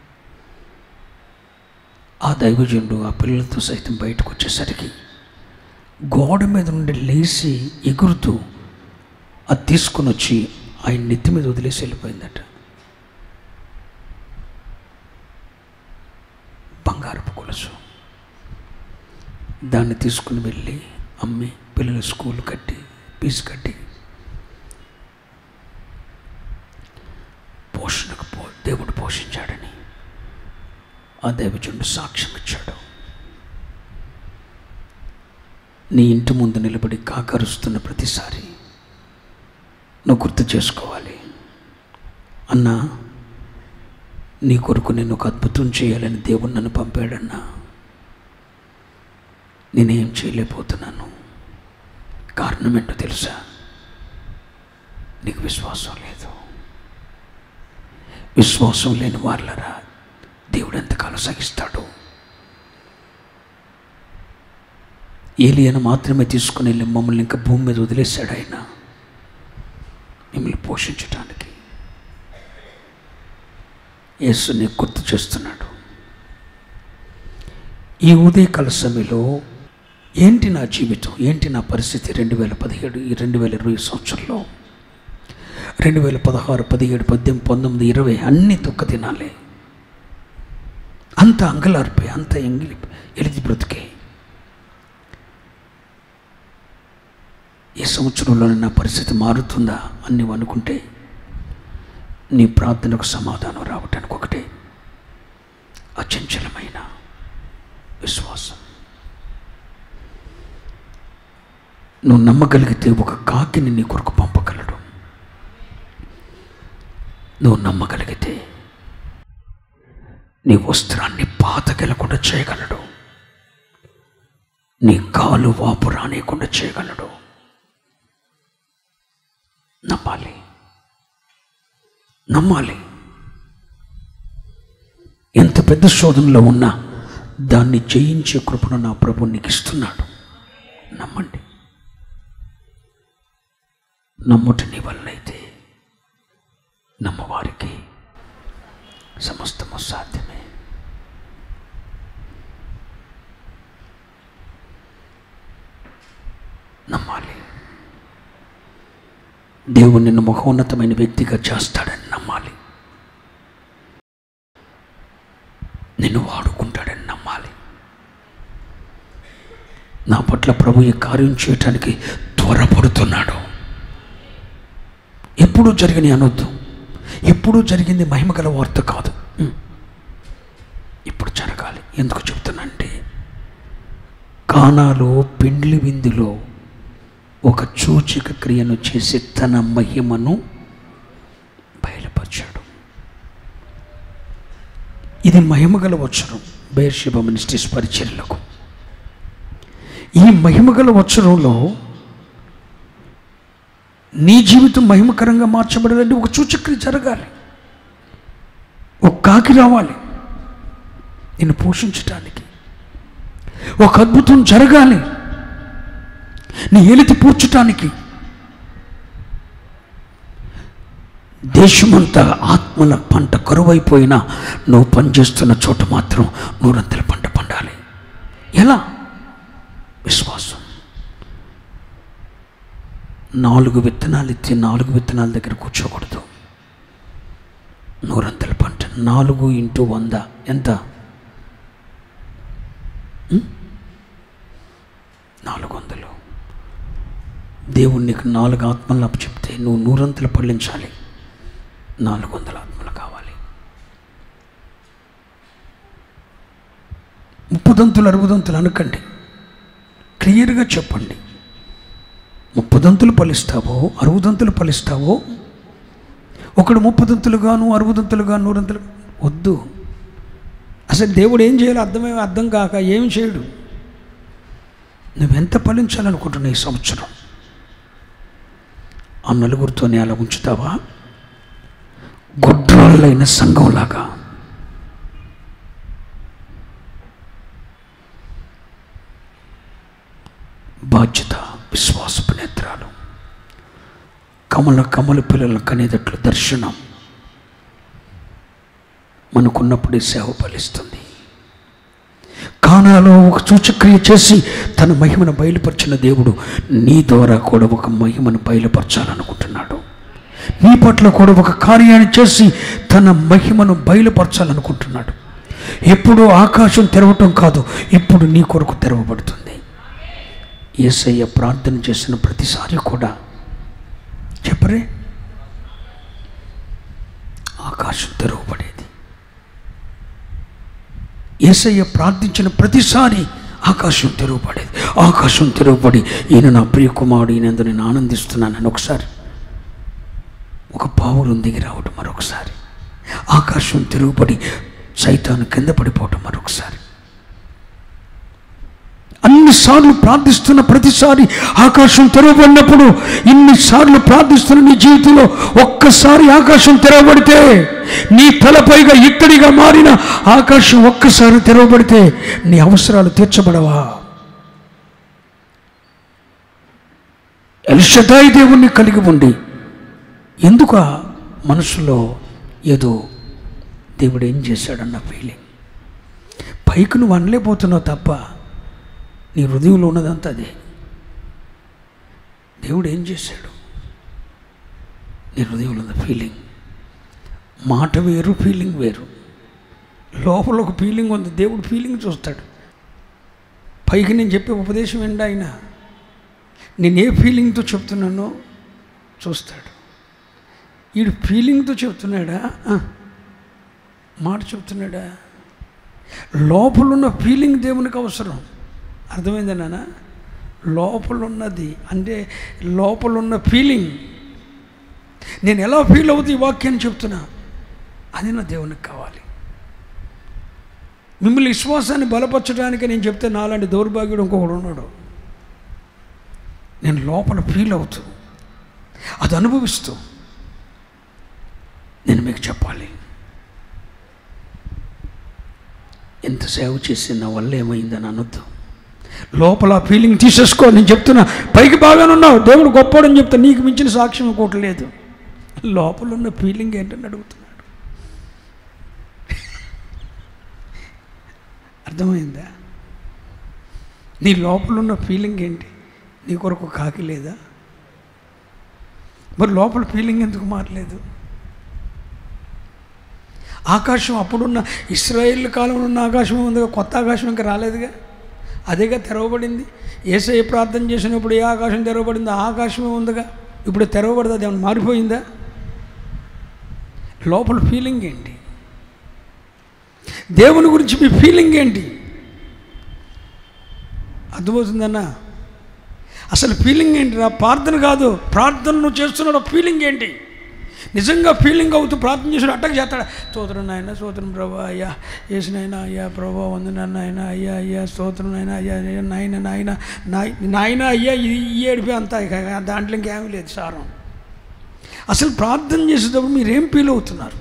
ఆ దైవజనుడు ఆ పిల్లలతో సైతం బయటకు వచ్చేసరికి గోడ మీద నుండి లేచి ఎగురుతూ అది తీసుకొని వచ్చి ఆయన నెత్తి మీద వదిలేసి వెళ్ళిపోయిందట బంగారపు కొలుసు దాన్ని తీసుకుని వెళ్ళి అమ్మి పిల్లల స్కూల్ కట్టి ఫీజు కట్టి పోషణకు పో దేవుడు పోషించాడని ఆ దైవజనుడు సాక్ష్యం ఇచ్చాడు నీ ఇంటి ముందు నిలబడి కాకరుస్తున్న ప్రతిసారి నువ్వు గుర్తు చేసుకోవాలి అన్నా నీ కొరకు నేను ఒక అద్భుతం చేయాలని దేవుడు నన్ను పంపాడన్నా నేనేం చేయలేకపోతున్నాను కారణం ఏంటో తెలుసా నీకు విశ్వాసం లేదు విశ్వాసం లేని వాళ్ళరా దేవుడు ఎంతకాలం సహిస్తాడు ఏలియను మాత్రమే తీసుకుని వెళ్ళి మమ్మల్ని ఇంకా భూమి మీద వదిలేశాడు ఆయన మిమ్మల్ని పోషించటానికి యేసుని గుర్తు చేస్తున్నాడు ఈ ఉదయకాల సమయంలో ఏంటి నా జీవితం ఏంటి నా పరిస్థితి రెండు వేల పదిహేడు ఈ రెండు వేల ఇరవై సంవత్సరంలో రెండు వేల పదహారు పదిహేడు పద్దెనిమిది పంతొమ్మిది ఇరవై అన్ని దుఃఖ దినాలే అంత అంగలార్పే అంత ఎంగిలి ఎలిది బ్రతికే ఈ సంవత్సరంలో నా పరిస్థితి మారుతుందా అని నువ్వు అనుకుంటే నీ ప్రార్థనకు సమాధానం రావటానికి ఒకటే అచంచలమైన విశ్వాసం నువ్వు నమ్మగలిగితే ఒక కాకిని నీ కొరకు పంపగలడు నువ్వు నమ్మగలిగితే నీ వస్త్రాన్ని పాతకెళ్ళకుండా చేయగలడు నీ కాలు వాపు రానియకుండా చేయగలడు నమ్మాలి నమ్మాలి ఎంత పెద్ద శోధనలో ఉన్నా దాన్ని జయించే కృపను నా ప్రభు నీకు ఇస్తున్నాడు నమ్మండి నమ్ముట నీ వల్లైతే నమ్మవారికి సమస్తము సాధ్యమే నమ్మాలి దేవుడు నిన్ను మహోన్నతమైన వ్యక్తిగా చేస్తాడని నమ్మాలి నిన్ను వాడుకుంటాడని నమ్మాలి నా పట్ల ప్రభు ఈ కార్యం చేయటానికి త్వరపడుతున్నాడు ఎప్పుడూ జరిగిన అనొద్దు ఎప్పుడూ జరిగింది మహిమగల వార్త కాదు ఉం. ఇప్పుడు జరగాలి ఎందుకు చెప్తున్నానంటే కానాలో పెండ్లి విందులో ఒక సూచిక క్రియను చేసి తన మహిమను బయలుపరిచాడు ఇది మహిమగల వచ్చరం బేర్షిబ మినిస్ట్రీస్ పరిచర్లకు ఈ మహిమగల వచ్చరంలో నీ జీవితం మహిమకరంగా మార్చబడాలంటే ఒక సూచక్రియ జరగాలి ఒక కాకి రావాలి నిన్ను పోషించటానికి ఒక అద్భుతం జరగాలి నీ ఏలితి పూడ్చటానికి దేశమంతా ఆత్మల పంట కరువైపోయినా నువ్వు పనిచేస్తున్న చోట మాత్రం నూరంతల పంట పండాలి ఎలా విశ్వాసం నాలుగు విత్తనాలు ఇచ్చి నాలుగు విత్తనాల దగ్గర కూర్చోకూడదు నూరంతల పంట నాలుగు ఇంటూ వంద ఎంత ఉం? నాలుగు వందలు దేవుడు నీకు నాలుగు ఆత్మలు అప్పు చెప్తే నువ్వు నూరంతలు పళ్ళించాలి నాలుగు వందల ఆత్మలు కావాలి ముప్పుదంతులు అరుగుదంతులు అనకండి క్లియర్గా చెప్పండి ముప్పదంతులు ఫలిస్తావో అరుగుదంతులు ఫలిస్తావో ఒకడు ముప్పదంతులుగాను అరుగుదంతులుగా నూరంతులు వద్దు అసలు దేవుడు ఏం చేయాలో అర్థమే అర్థం కాక ఏం చేయడు నువ్వెంత ఫలించాలనుకుంటున్నావు ఈ సంవత్సరం ఆ నలుగురితోనే అలా ఉంచుతావా గొడ్రాళ్ళైన సంఘంలాగా బాధ్యత విశ్వాసపు నేత్రాలు కమల కమల పిల్లల కనేటట్లు దర్శనం మనకున్నప్పుడే సేవ ఫలిస్తుంది కానాలో ఒక సూచక్రియ చేసి తన మహిమను బయలుపరిచిన దేవుడు నీ ద్వారా కూడా ఒక మహిమను బయలుపరచాలనుకుంటున్నాడు నీ పట్ల కూడా ఒక కార్యాన్ని చేసి తన మహిమను బయలుపరచాలనుకుంటున్నాడు ఎప్పుడు ఆకాశం తెరవటం కాదు ఇప్పుడు నీ కొరకు తెరవబడుతుంది యేసయ్య ప్రార్థన చేసిన ప్రతిసారి కూడా చెప్పరే ఆకాశం తెరవబడేది యేసయ్య ప్రార్థించిన ప్రతిసారి ఆకాశం తెరవబడేది ఆకాశం తెరవబడి ఈయన నా ప్రియ కుమారుడు ఈయనందు నేను ఆనందిస్తున్నానని ఒకసారి ఒక పావురం దిగి రావటం మరొకసారి ఆకాశం తిరుగుబడి సైతాను కింద పడిపోవటం మరొకసారి అన్నిసార్లు ప్రార్థిస్తున్న ప్రతిసారి ఆకాశం తెరవబడినప్పుడు ఇన్నిసార్లు ప్రార్థిస్తున్న నీ జీవితంలో ఒక్కసారి ఆకాశం తెరవబడితే నీ తలపైగా ఇత్తడిగా మారిన ఆకాశం ఒక్కసారి తెరవబడితే నీ అవసరాలు తీర్చబడవా ఎల్షదాయి దేవుణ్ణి కలిగి ఉండి ఎందుకు ఆ మనసులో ఏదో దేవుడు ఏం చేశాడన్న ఫీలింగ్ పైకి నువ్వు అనలేకపోతున్నావు తప్ప నీ హృదయంలో ఉన్నదంతా అదే దేవుడు ఏం చేశాడు నీ హృదయంలో ఉన్న ఫీలింగ్ మాట వేరు ఫీలింగ్ వేరు లోపల ఒక ఫీలింగ్ ఉంది దేవుడు ఫీలింగ్ చూస్తాడు పైకి నేను చెప్పే ఉపదేశం ఏంటి ఆయన నేను ఏ ఫీలింగ్తో చెప్తున్నానో చూస్తాడు వీడు ఫీలింగ్తో చెప్తున్నాడా ఆ, మాట చెప్తున్నాడా లోపలున్న ఫీలింగ్ దేవునికి అవసరం అర్థమైందా నాన్న లోపలున్నది అంటే లోపలున్న ఫీలింగ్ నేను ఎలా ఫీల్ అవుతుంది ఈ వాక్యాన్ని చెప్తున్నా అది నా దేవునికి కావాలి మిమ్మల్ని విశ్వాసాన్ని బలపరచడానికి నేను చెప్తే నాలాంటి దౌర్భాగ్యుడు ఇంకొకడు ఉన్నాడు నేను లోపల ఫీల్ అవుతూ అది అనుభవిస్తూ నేను మీకు చెప్పాలి ఎంత సేవ చేసి నా వల్ల ఏమైందని అనొద్దు లోపల ఆ ఫీలింగ్ తీసేసుకో నేను చెప్తున్నా పైకి బాగానే ఉన్నావు దేవుడు గొప్పోడని చెప్తా నీకు మించిన సాక్ష్యం ఇంకోటి లేదు లోపల ఉన్న ఫీలింగ్ ఏంటని అడుగుతున్నాడు అర్థమైందా నీ లోపల ఉన్న ఫీలింగ్ ఏంటి నీ కొరకు కాకి లేదా మరి లోపల ఫీలింగ్ ఎందుకు మారలేదు ఆకాశం అప్పుడున్న ఇస్రాయేల్ కాలంలో ఉన్న ఆకాశం ఉందిగా కొత్త ఆకాశం ఇంకా రాలేదుగా అదేగా తెరవబడింది ఏసఐ ప్రార్థన చేసినప్పుడు ఏ ఆకాశం తెరవబడిందో ఆ ఆకాశమే ఉందిగా ఇప్పుడు తెరవబడదు అది ఏమైనా మారిపోయిందా లోపల ఫీలింగ్ ఏంటి దేవుని గురించి మీ ఫీలింగ్ ఏంటి అర్థమవుతుందన్నా అసలు ఫీలింగ్ ఏంటిరా ప్రార్థన కాదు ప్రార్థన నువ్వు చేస్తున్నాడు ఫీలింగ్ ఏంటి నిజంగా ఫీలింగ్ అవుతూ ప్రార్థన చేసిన అట్టకు చేస్తాడు స్తోత్రం నాయన స్తోత్రం ప్రభా అయ్యా వేసినైనా అయ్యా ప్రభా వందన నాయన అయ్యా అయ్యా స్తోత్రం నాయన అయ్యా అయ్యా, నాయన నాయన నాయ్ నాయన అయ్యా ఈ ఈ ఏడిపి అంతా ఇక దాంట్లో ఇంకేమీ లేదు సారం అసలు ప్రార్థన చేసేటప్పుడు మీరేం ఫీల్ అవుతున్నారు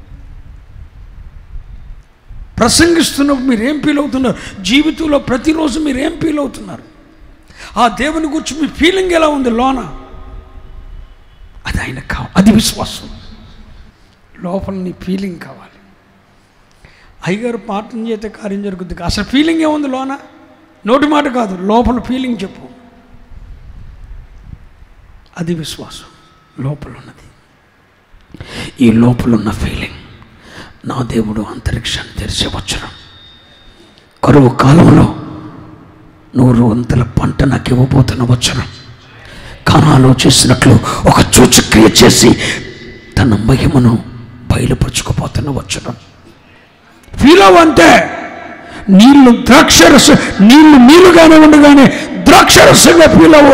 ప్రసంగిస్తున్నప్పుడు మీరేం ఫీల్ అవుతున్నారు జీవితంలో ప్రతిరోజు మీరేం ఫీల్ అవుతున్నారు ఆ దేవుని గురించి మీ ఫీలింగ్ ఎలా ఉంది లోన అది ఆయన కావాలి అది విశ్వాసం లోపల నీ ఫీలింగ్ కావాలి అయ్యగారు ప్రార్థన చేస్తే కార్యం జరుగుద్ది అసలు ఫీలింగ్ ఏముంది లోన నోటి మాట కాదు లోపల ఫీలింగ్ చెప్పు అది విశ్వాసం లోపల ఉన్నది ఈ లోపల ఉన్న ఫీలింగ్ నా దేవుడు అంతరిక్షాన్ని తెరిచే వచ్చును కరువు కాలంలో నూరు వంతుల పంట నాకు ఇవ్వబోతున్న వచ్చును కానాలో చేసినట్లు ఒక సూచక్రియ చేసి తన మహిమను బయలుపరుచుకుపోతున్న వచ్చును ఫీల్ అవ్వంటే నీళ్లు ద్రాక్షరస నీళ్లు నీళ్లుగానే ఉండగానే ద్రాక్షరసంగా ఫీల్ అవ్వు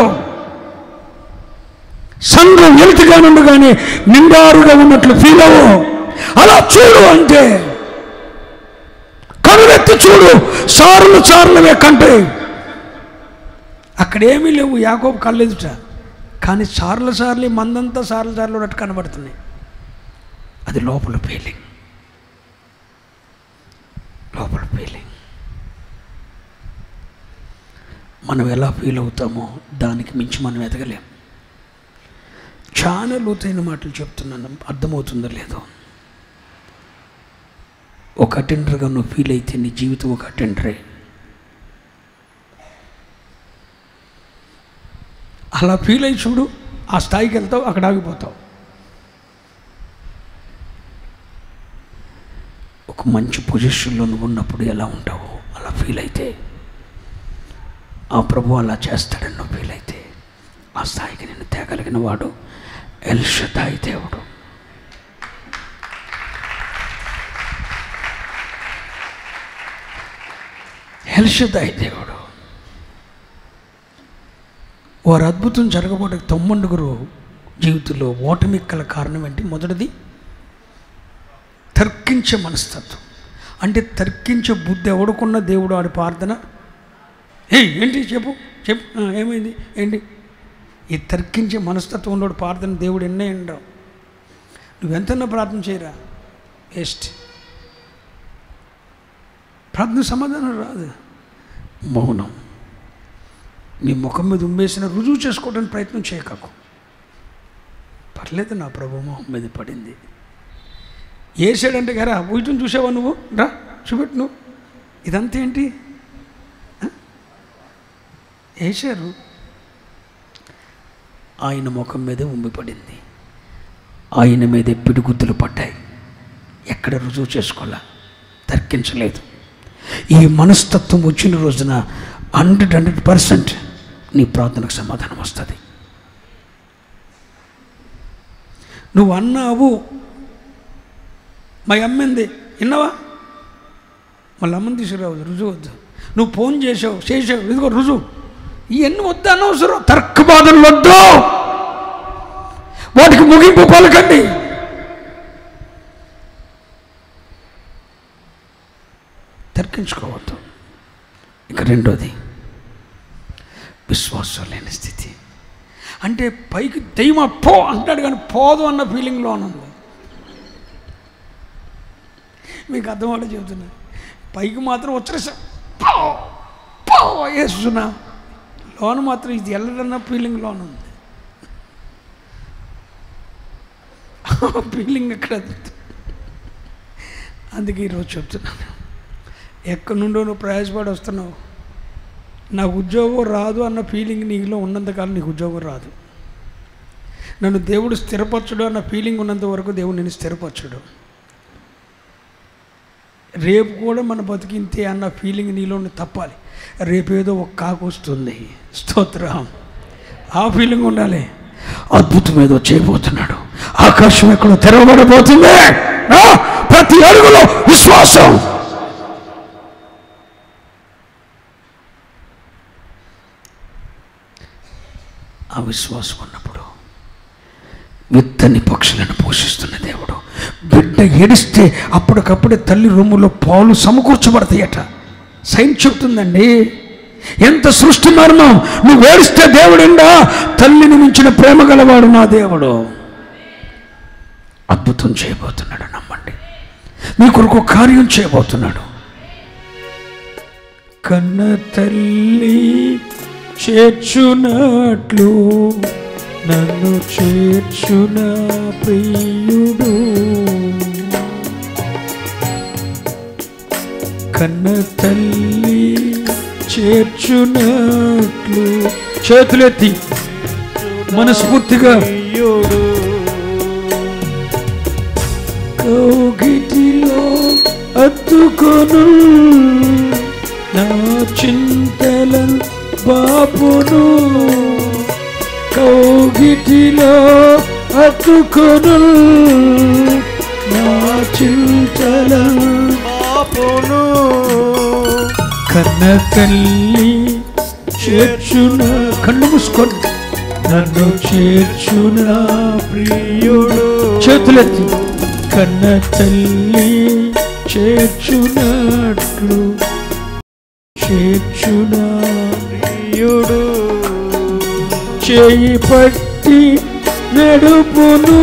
సంఘం వెలుతుగానే ఉండగానే నిండారుగా ఉన్నట్లు ఫీల్ అవ్వు అలా చూడు అంటే కనువెత్తి చూడు సార్లు సార్లవే కంటే అక్కడేమీ లేవు యాకోబు కళ్ళెదుట కానీ సార్లు సార్లు మందంతా సార్లు సార్లు ఉన్నట్టు కనబడుతున్నాయి అది లోపల ఫీలింగ్ లోపల ఫీలింగ్ మనం ఎలా ఫీల్ అవుతామో దానికి మించి మనం ఎదగలేం చాలా లోతైన మాటలు చెప్తున్నాను అర్థమవుతుందో లేదో ఒక అటెండర్గా నువ్వు ఫీల్ అయితే నీ జీవితం ఒక అటెండరే అలా ఫీల్ అయ్యి చూడు ఆ స్థాయికి వెళ్తావు అక్కడ ఆగిపోతావు ఒక మంచి పొజిషన్లో నువ్వు ఉన్నప్పుడు ఎలా ఉంటావో అలా ఫీల్ అయితే ఆ ప్రభు అలా చేస్తాడని నువ్వు ఫీల్ అయితే ఆ స్థాయికి నేను తేగలిగిన వాడు ఎల్షదాయి దేవుడు ఎల్షదాయి దేవుడు వారు అద్భుతం జరగబోటే తొమ్మండుగురు జీవితంలో ఓటమి కల కారణం ఏంటి మొదటిది తర్కించే మనస్తత్వం అంటే తర్కించే బుద్ధి ఎవడుకున్న దేవుడు ఆడి ప్రార్థన ఏ ఏంటి చెప్పు చెప్పు "ఆ, ఏమైంది ఏంటి ఈ తర్కించే మనస్తత్వం ఉన్నోడు ప్రార్థన దేవుడు ఎన్నే ఉండవు నువ్వెంతన్నా ప్రార్థన చేయరా వేస్ట్ ప్రార్థన సమాధానం రాదు మౌనం నీ ముఖం మీద ఉమ్మేసిన రుజువు చేసుకోవడానికి ప్రయత్నం చేయకకు పర్లేదు నా ప్రభు మొహం మీద పడింది ఏసాడంటే గారా వీటిని చూసావా నువ్వు రా చూపెట్టు నువ్వు ఇదంతా ఏంటి ఆ? వేశారు ఆయన ముఖం మీదే ఉమ్మిపడింది ఆయన మీదే పిడుగుద్దులు పడ్డాయి ఎక్కడ రుజువు చేసుకోవాలా తర్కించలేదు ఈ మనస్తత్వం వచ్చిన రోజున హండ్రెడ్ హండ్రెడ్ పర్సెంట్ నీ ప్రార్థనకు సమాధానం వస్తుంది నువ్వు అన్నావు మా అమ్మింది విన్నావా మళ్ళీ అమ్మని తీసుకురావద్దు రుజువు వద్దు నువ్వు ఫోన్ చేసావు చేసావు ఇదిగో రుజువు ఇవన్నీ వద్దు అనవసరం తర్కబాధలు వద్దు వాటికి ముగింపు పలకండి తర్కించుకోవద్దు ఇక రెండోది విశ్వాసం లేని స్థితి అంటే పైకి దెయ్యం పో అంటాడు కానీ పోదు అన్న ఫీలింగ్లో ఉంది మీకు అర్థం వాళ్ళే చెబుతున్నా పైకి మాత్రం వచ్చేసా పో పో వేస్తున్నా లోన మాత్రం ఇది వెళ్ళడన్న ఫీలింగ్ లోన్ ఉంది ఫీలింగ్ ఎక్కడ అందుకే ఈరోజు చెప్తున్నాను ఎక్కడి నుండో నువ్వు ప్రయాసపడి వస్తున్నావు నాకు ఉద్యోగం రాదు అన్న ఫీలింగ్ నీలో ఉన్నంతకాలం నీకు ఉద్యోగం రాదు నన్ను దేవుడు స్థిరపరచడు అన్న ఫీలింగ్ ఉన్నంత వరకు దేవుడు నేను స్థిరపరచడు రేపు కూడా మన బతికింతే అన్న ఫీలింగ్ నీలో తప్పాలి రేపు ఏదో ఒక కాకు వస్తుంది స్తోత్రం ఆ ఫీలింగ్ ఉండాలి అద్భుతం ఏదో చేయబోతున్నాడు ఆకాశం ఎక్కడో తెరవబడబోతుంది ఆ, ప్రతి అడుగులో విశ్వాసం ఆ విశ్వాసం ఉన్నప్పుడు విత్తని పక్షులను పోషిస్తున్న దేవుడు బిడ్డ ఏడిస్తే అప్పటికప్పుడే తల్లి రొమ్ములో పాలు సమకూర్చబడతాయట సైన్స్ చెప్తుందండి ఎంత సృష్టి మర్మం నువ్వు ఏడిస్తే దేవుడుండా తల్లిని మించిన ప్రేమ గలవాడు నా దేవుడు అద్భుతం చేయబోతున్నాడు నమ్మండి మీ కొరకు కార్యం చేయబోతున్నాడు కన్న తల్లి చేర్చునట్లు నన్ను చేర్చున ప్రియుడు కన్న తల్లి చేర్చునట్లు చేతులెత్తి మనస్ఫూర్తిగా కౌగిటిలో అత్తుకొను నా చింతల బాపును కౌగిటిలో అత్తుకొను నా చింతల
పాపును
కన్న తల్లి చేర్చున కన్ను మూసుకొని నన్ను చేర్చున ప్రియుడు చేతులెత్తి కన్న తల్లి చేర్చునట్లు చేర్చున ప్రియుడు చేయి పట్టి నడుపును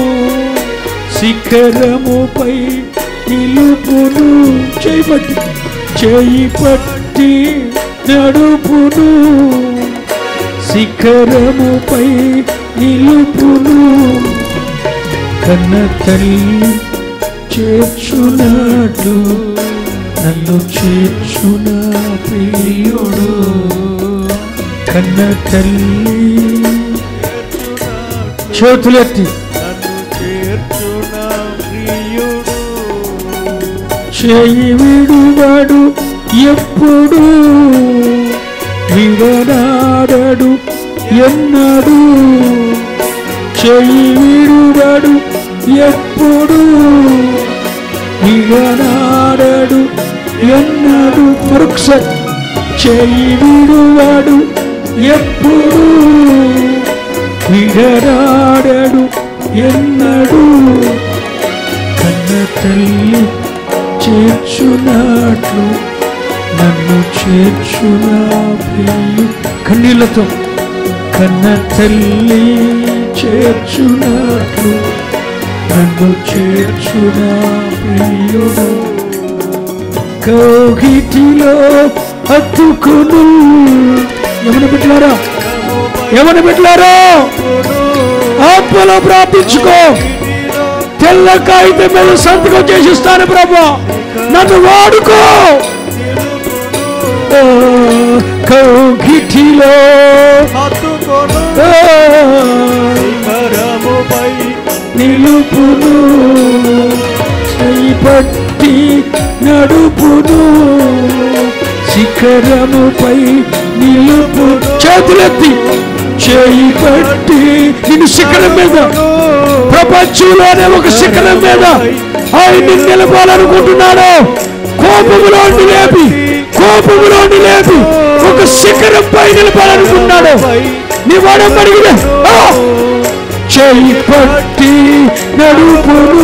శిఖరముపై నిలుపును చేయి పట్టి చేయి పట్టి నడుపును శిఖరముపై నిలుపును కన్న తల్లి చేర్చునట్లు నన్ను చేర్చున ప్రియుడు కన్న తల్లి చేతులెత్తి
నన్ను చేర్చున ప్రియుడు
చేయి విడువాడు ఎప్పుడు విడనాడడు ఎన్నడు చేయి విడువాడు ఎప్పుడు విడనాడడు ఎన్నడు మరొకసారి చేయి విడువాడు ఎప్పుడు విడరాడడు ఎన్నడు కన్న తల్లి చేర్చున్నట్లు నన్ను చేర్చునా ప్రియు కన్నీళ్లతో కన్న తల్లి చేర్చున్నట్లు నన్ను చేర్చునా ప్రియుడు కౌగిటిలో హత్తుకును ఎవరు పెట్టారా ఎవరు పెట్టారా ఆత్మలో ప్రార్థించుకో తెల్ల కాగితం మీద సంతకం చేసిస్తాను ప్రభా నన్ను వాడుకో ఓ, కౌగిటిలో
హత్తుకొను
ఓ,
కరముపై
నిలుపును చేపట్టి నడుపును శిఖరముపై నిలుపు చేతులెత్తి చేయి పట్టి నిన్ను శిఖరం మీద ప్రపంచంలోనే ఒక శిఖరం మీద ఆయన్ని నిలపాలనుకుంటున్నాడు కోపములోండి లేపి కోపములోండి లేపి ఒక శిఖరం పై నిలపాలనుకుంటున్నాడు నీ వాడమ్మడిగిన చేయి పట్టి నడుపును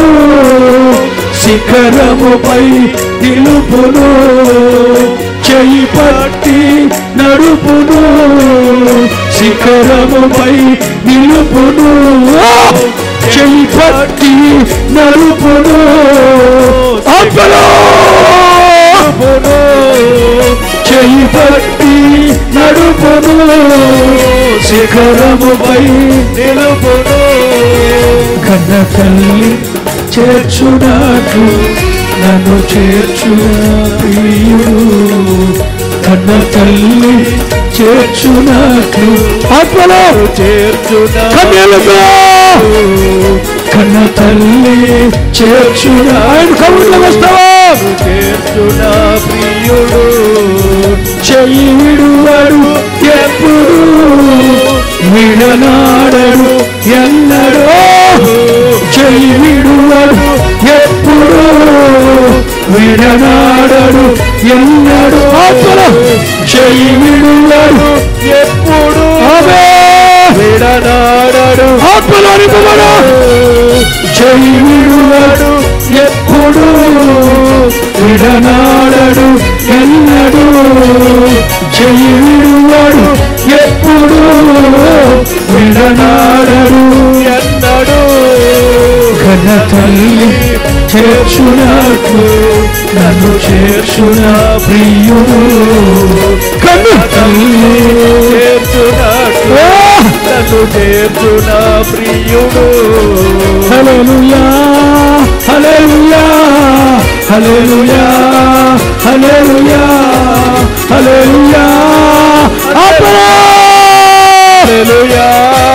శిఖరముపై నిలుపును చేయి పట్టి నడుపును శిఖరముపై నిలుపును ఆ! చేయి పట్టి నడుపును అప్పలో చేయి పట్టి నడుపును శిఖరముపై
నిలుపును
కన్న తల్లి చేర్చునాకు నన్ను చేర్చున ప్రియుడు కన్న తల్లి చేర్చునాకు ఆత్మలో
చేర్చున
కన్యలుగా కన్న తల్లి చేర్చున ఆయన కబుర్లో వస్తావా
చేర్చున ప్రియుడు
చెయ్యి విడువడు ఎప్పుడు విడనాడడు ఎన్నడో చెయ్యి విడువడు ఎప్పుడు విడనాడడు ఎన్నడు ఆత్మల చెయ్యి విడువడు
ఎప్పుడు
ఆమె
విడనాడడు
ఆత్మలోని కుమారా చెయ్యి విడువడు ఎప్పుడు విడనాడడు ఎన్నడు చెయ్యి విడువడు ఎప్పుడు విడనాడడు
ఎన్నడు
కన్న తల్లి చేర్చునకు నన్ను చేర్చున ప్రియుడు కన్న తల్లి
చేర్చునట్లు నన్ను చేర్చున ప్రియుడు
హల్లెలూయా హల్లెలూయా హల్లెలూయా హల్లెలూయా హల్లెలూయా ఆపరా
హల్లెలూయా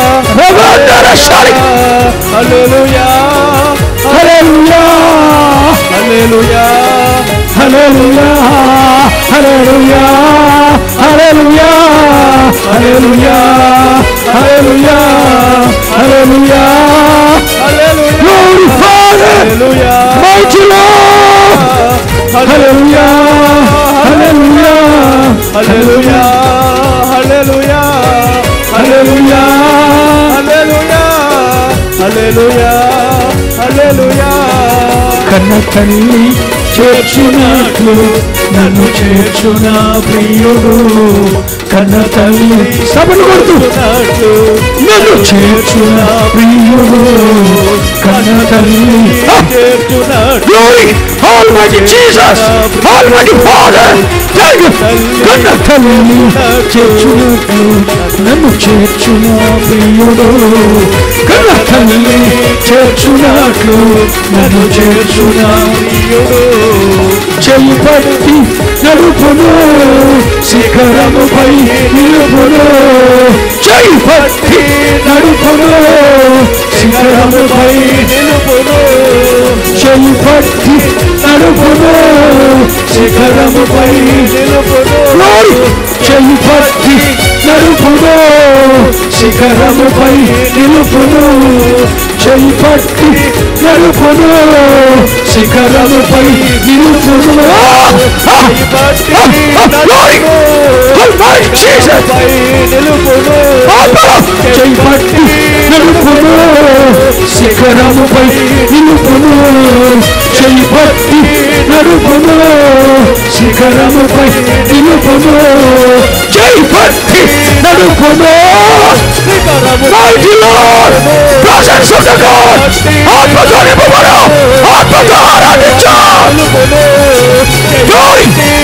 భగవంతుని
హల్లెలూయా
హల్లెలూయా
హల్లెలూయా
హల్లెలూయా హల్లెలూయా హల్లెలూయా హల్లెలూయా హల్లెలూయా హల్లెలూయా
హల్లెలూయా
Glory Father
హల్లెలూయా
Mighty Lord హల్లెలూయా హల్లెలూయా
హల్లెలూయా హల్లెలూయా
హల్లెలూయా
హల్లెలూయా హల్లెలూయా హల్లెలూయా
కన్న తల్లి చేర్చునట్లు నన్ను చేర్చున ప్రియుడు కన్న తల్లి సభను కొడుతూ
చేర్చునట్లు
నన్ను చేర్చున ప్రియుడు కన్న తల్లి ఆ!
చేర్చునట్లు
Glory, Almighty Jesus, Almighty Father, thank you. కన్న తల్లి చేర్చునట్లు నన్ను చేర్చున ప్రియుడు కన్న తల్లి చేర్చునట్లు నన్ను చేర్చున
ప్రియుడు
చెయ్యి పట్టి నడుపును శిఖరముపై నిలుపును చెయ్యి పట్టి నడుపును శిఖరముపై
నిలుపును
చెయ్యి పట్టి నడుపును శిఖరముపై
నిలుపును
Glory! చెయ్యి పట్టి నడుపును శిఖరముపై నిలుపును చెయ్యి పట్టి నడుపును శిఖరముపై నిలుపును చెయ్యి పట్టి నడుపును శిఖరముపై నిలుపును చెయ్యి పట్టి నడుపును శిఖరముపై నిలుపును చెయ్యి పట్టి నడుపును Mighty Lord, presence of the God, ఆత్మతో నింపబడు, ఆత్మతో ఆరాధించు. Glory.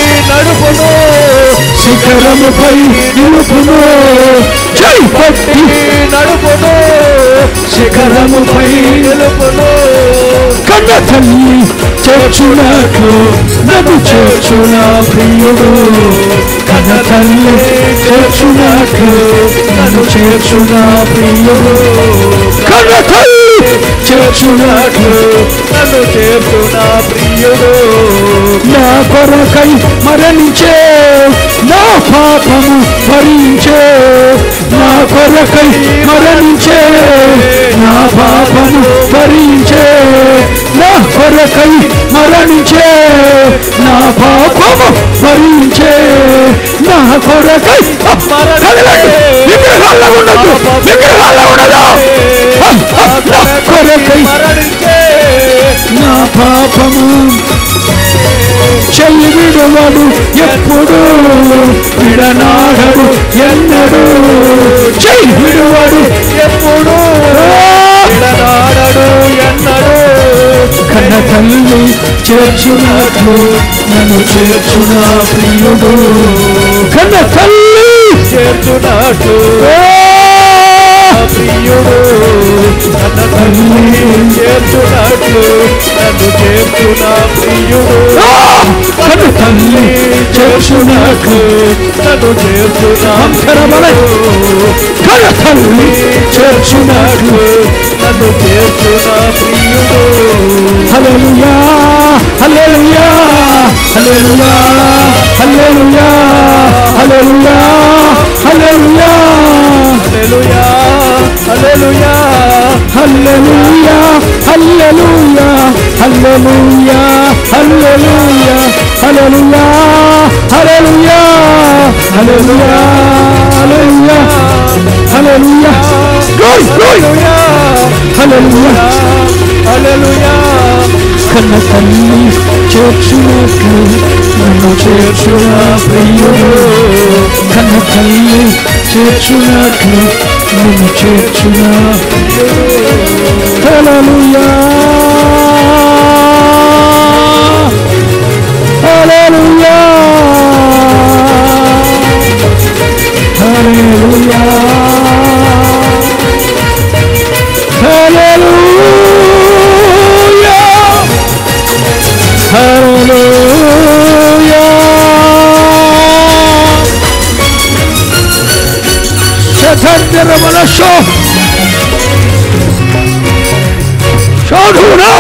శిఖరముపై నిలుపును జై పట్టి
నడుపును
శిఖరముపై
నిలుపును
కన్న తల్లి చేర్చునట్లు నన్ను చేర్చున ప్రియుడు కన్న తల్లి చేర్చునట్లు నన్ను చేర్చున ప్రియుడు కన్న తల్లి చేర్చునట్లు
నన్ను చేర్చున ప్రియుడు
నా కొరకై మరణించే నా పాపము భరించే నా కొరకై మరణించే నా పాపము భరించే నా కొరకై మరణించే నా పాపము భరించే నా కొరకై కదలండి. విగ్రహాల్లో ఉండదు విగ్రహాల్లో ఉండదు నా కొరకై
మరణించే
నా పాపము చెయ్యి విడువడు ఎప్పుడు విడనాడడు ఎన్నడు చెయ్యి విడువడు
ఎప్పుడు విడనాడడు ఎన్నడు
కన్న తల్లి చేర్చునట్లు నన్ను చేర్చున ప్రియుడు కన్న తల్లి
చేర్చునట్లు
ఓ!
ప్రియుడు నన్న తల్లి చేర్చునట్లు నన్ను చేర్చున ప్రియుడు
ఆ! కన్న తల్లి చేర్చునట్లు
నన్ను చేర్చున
అంకరమలై కన్న తల్లి చేర్చునట్లు
నన్ను చేర్చున ప్రియుడు
హల్లెలూయా హల్లెలూయా హల్లెలూయా హల్లెలూయా హల్లెలూయా హల్లెలూయా
హల్లెలూయా హల్లెలూయా
హల్లెలూయా హల్లెలూయా హల్లెలూయా హల్లెలూయా హల్లెలూయా హల్లెలూయా హల్లెలూయా హల్లెలూయా హల్లెలూయా గ్లోరీ గ్లోరీ హల్లెలూయా
హల్లెలూయా
కన్న తల్లి చేర్చునట్లు నన్ను చేర్చున ప్రియుడు కన్న తల్లి చేర్చునట్లు నన్ను చేర్చున హల్లెలూయా హల్లెలూయా హల్లెలూయా హల్లెలూయా హల్లెలూయా శతంజర మనస్సు శోధునా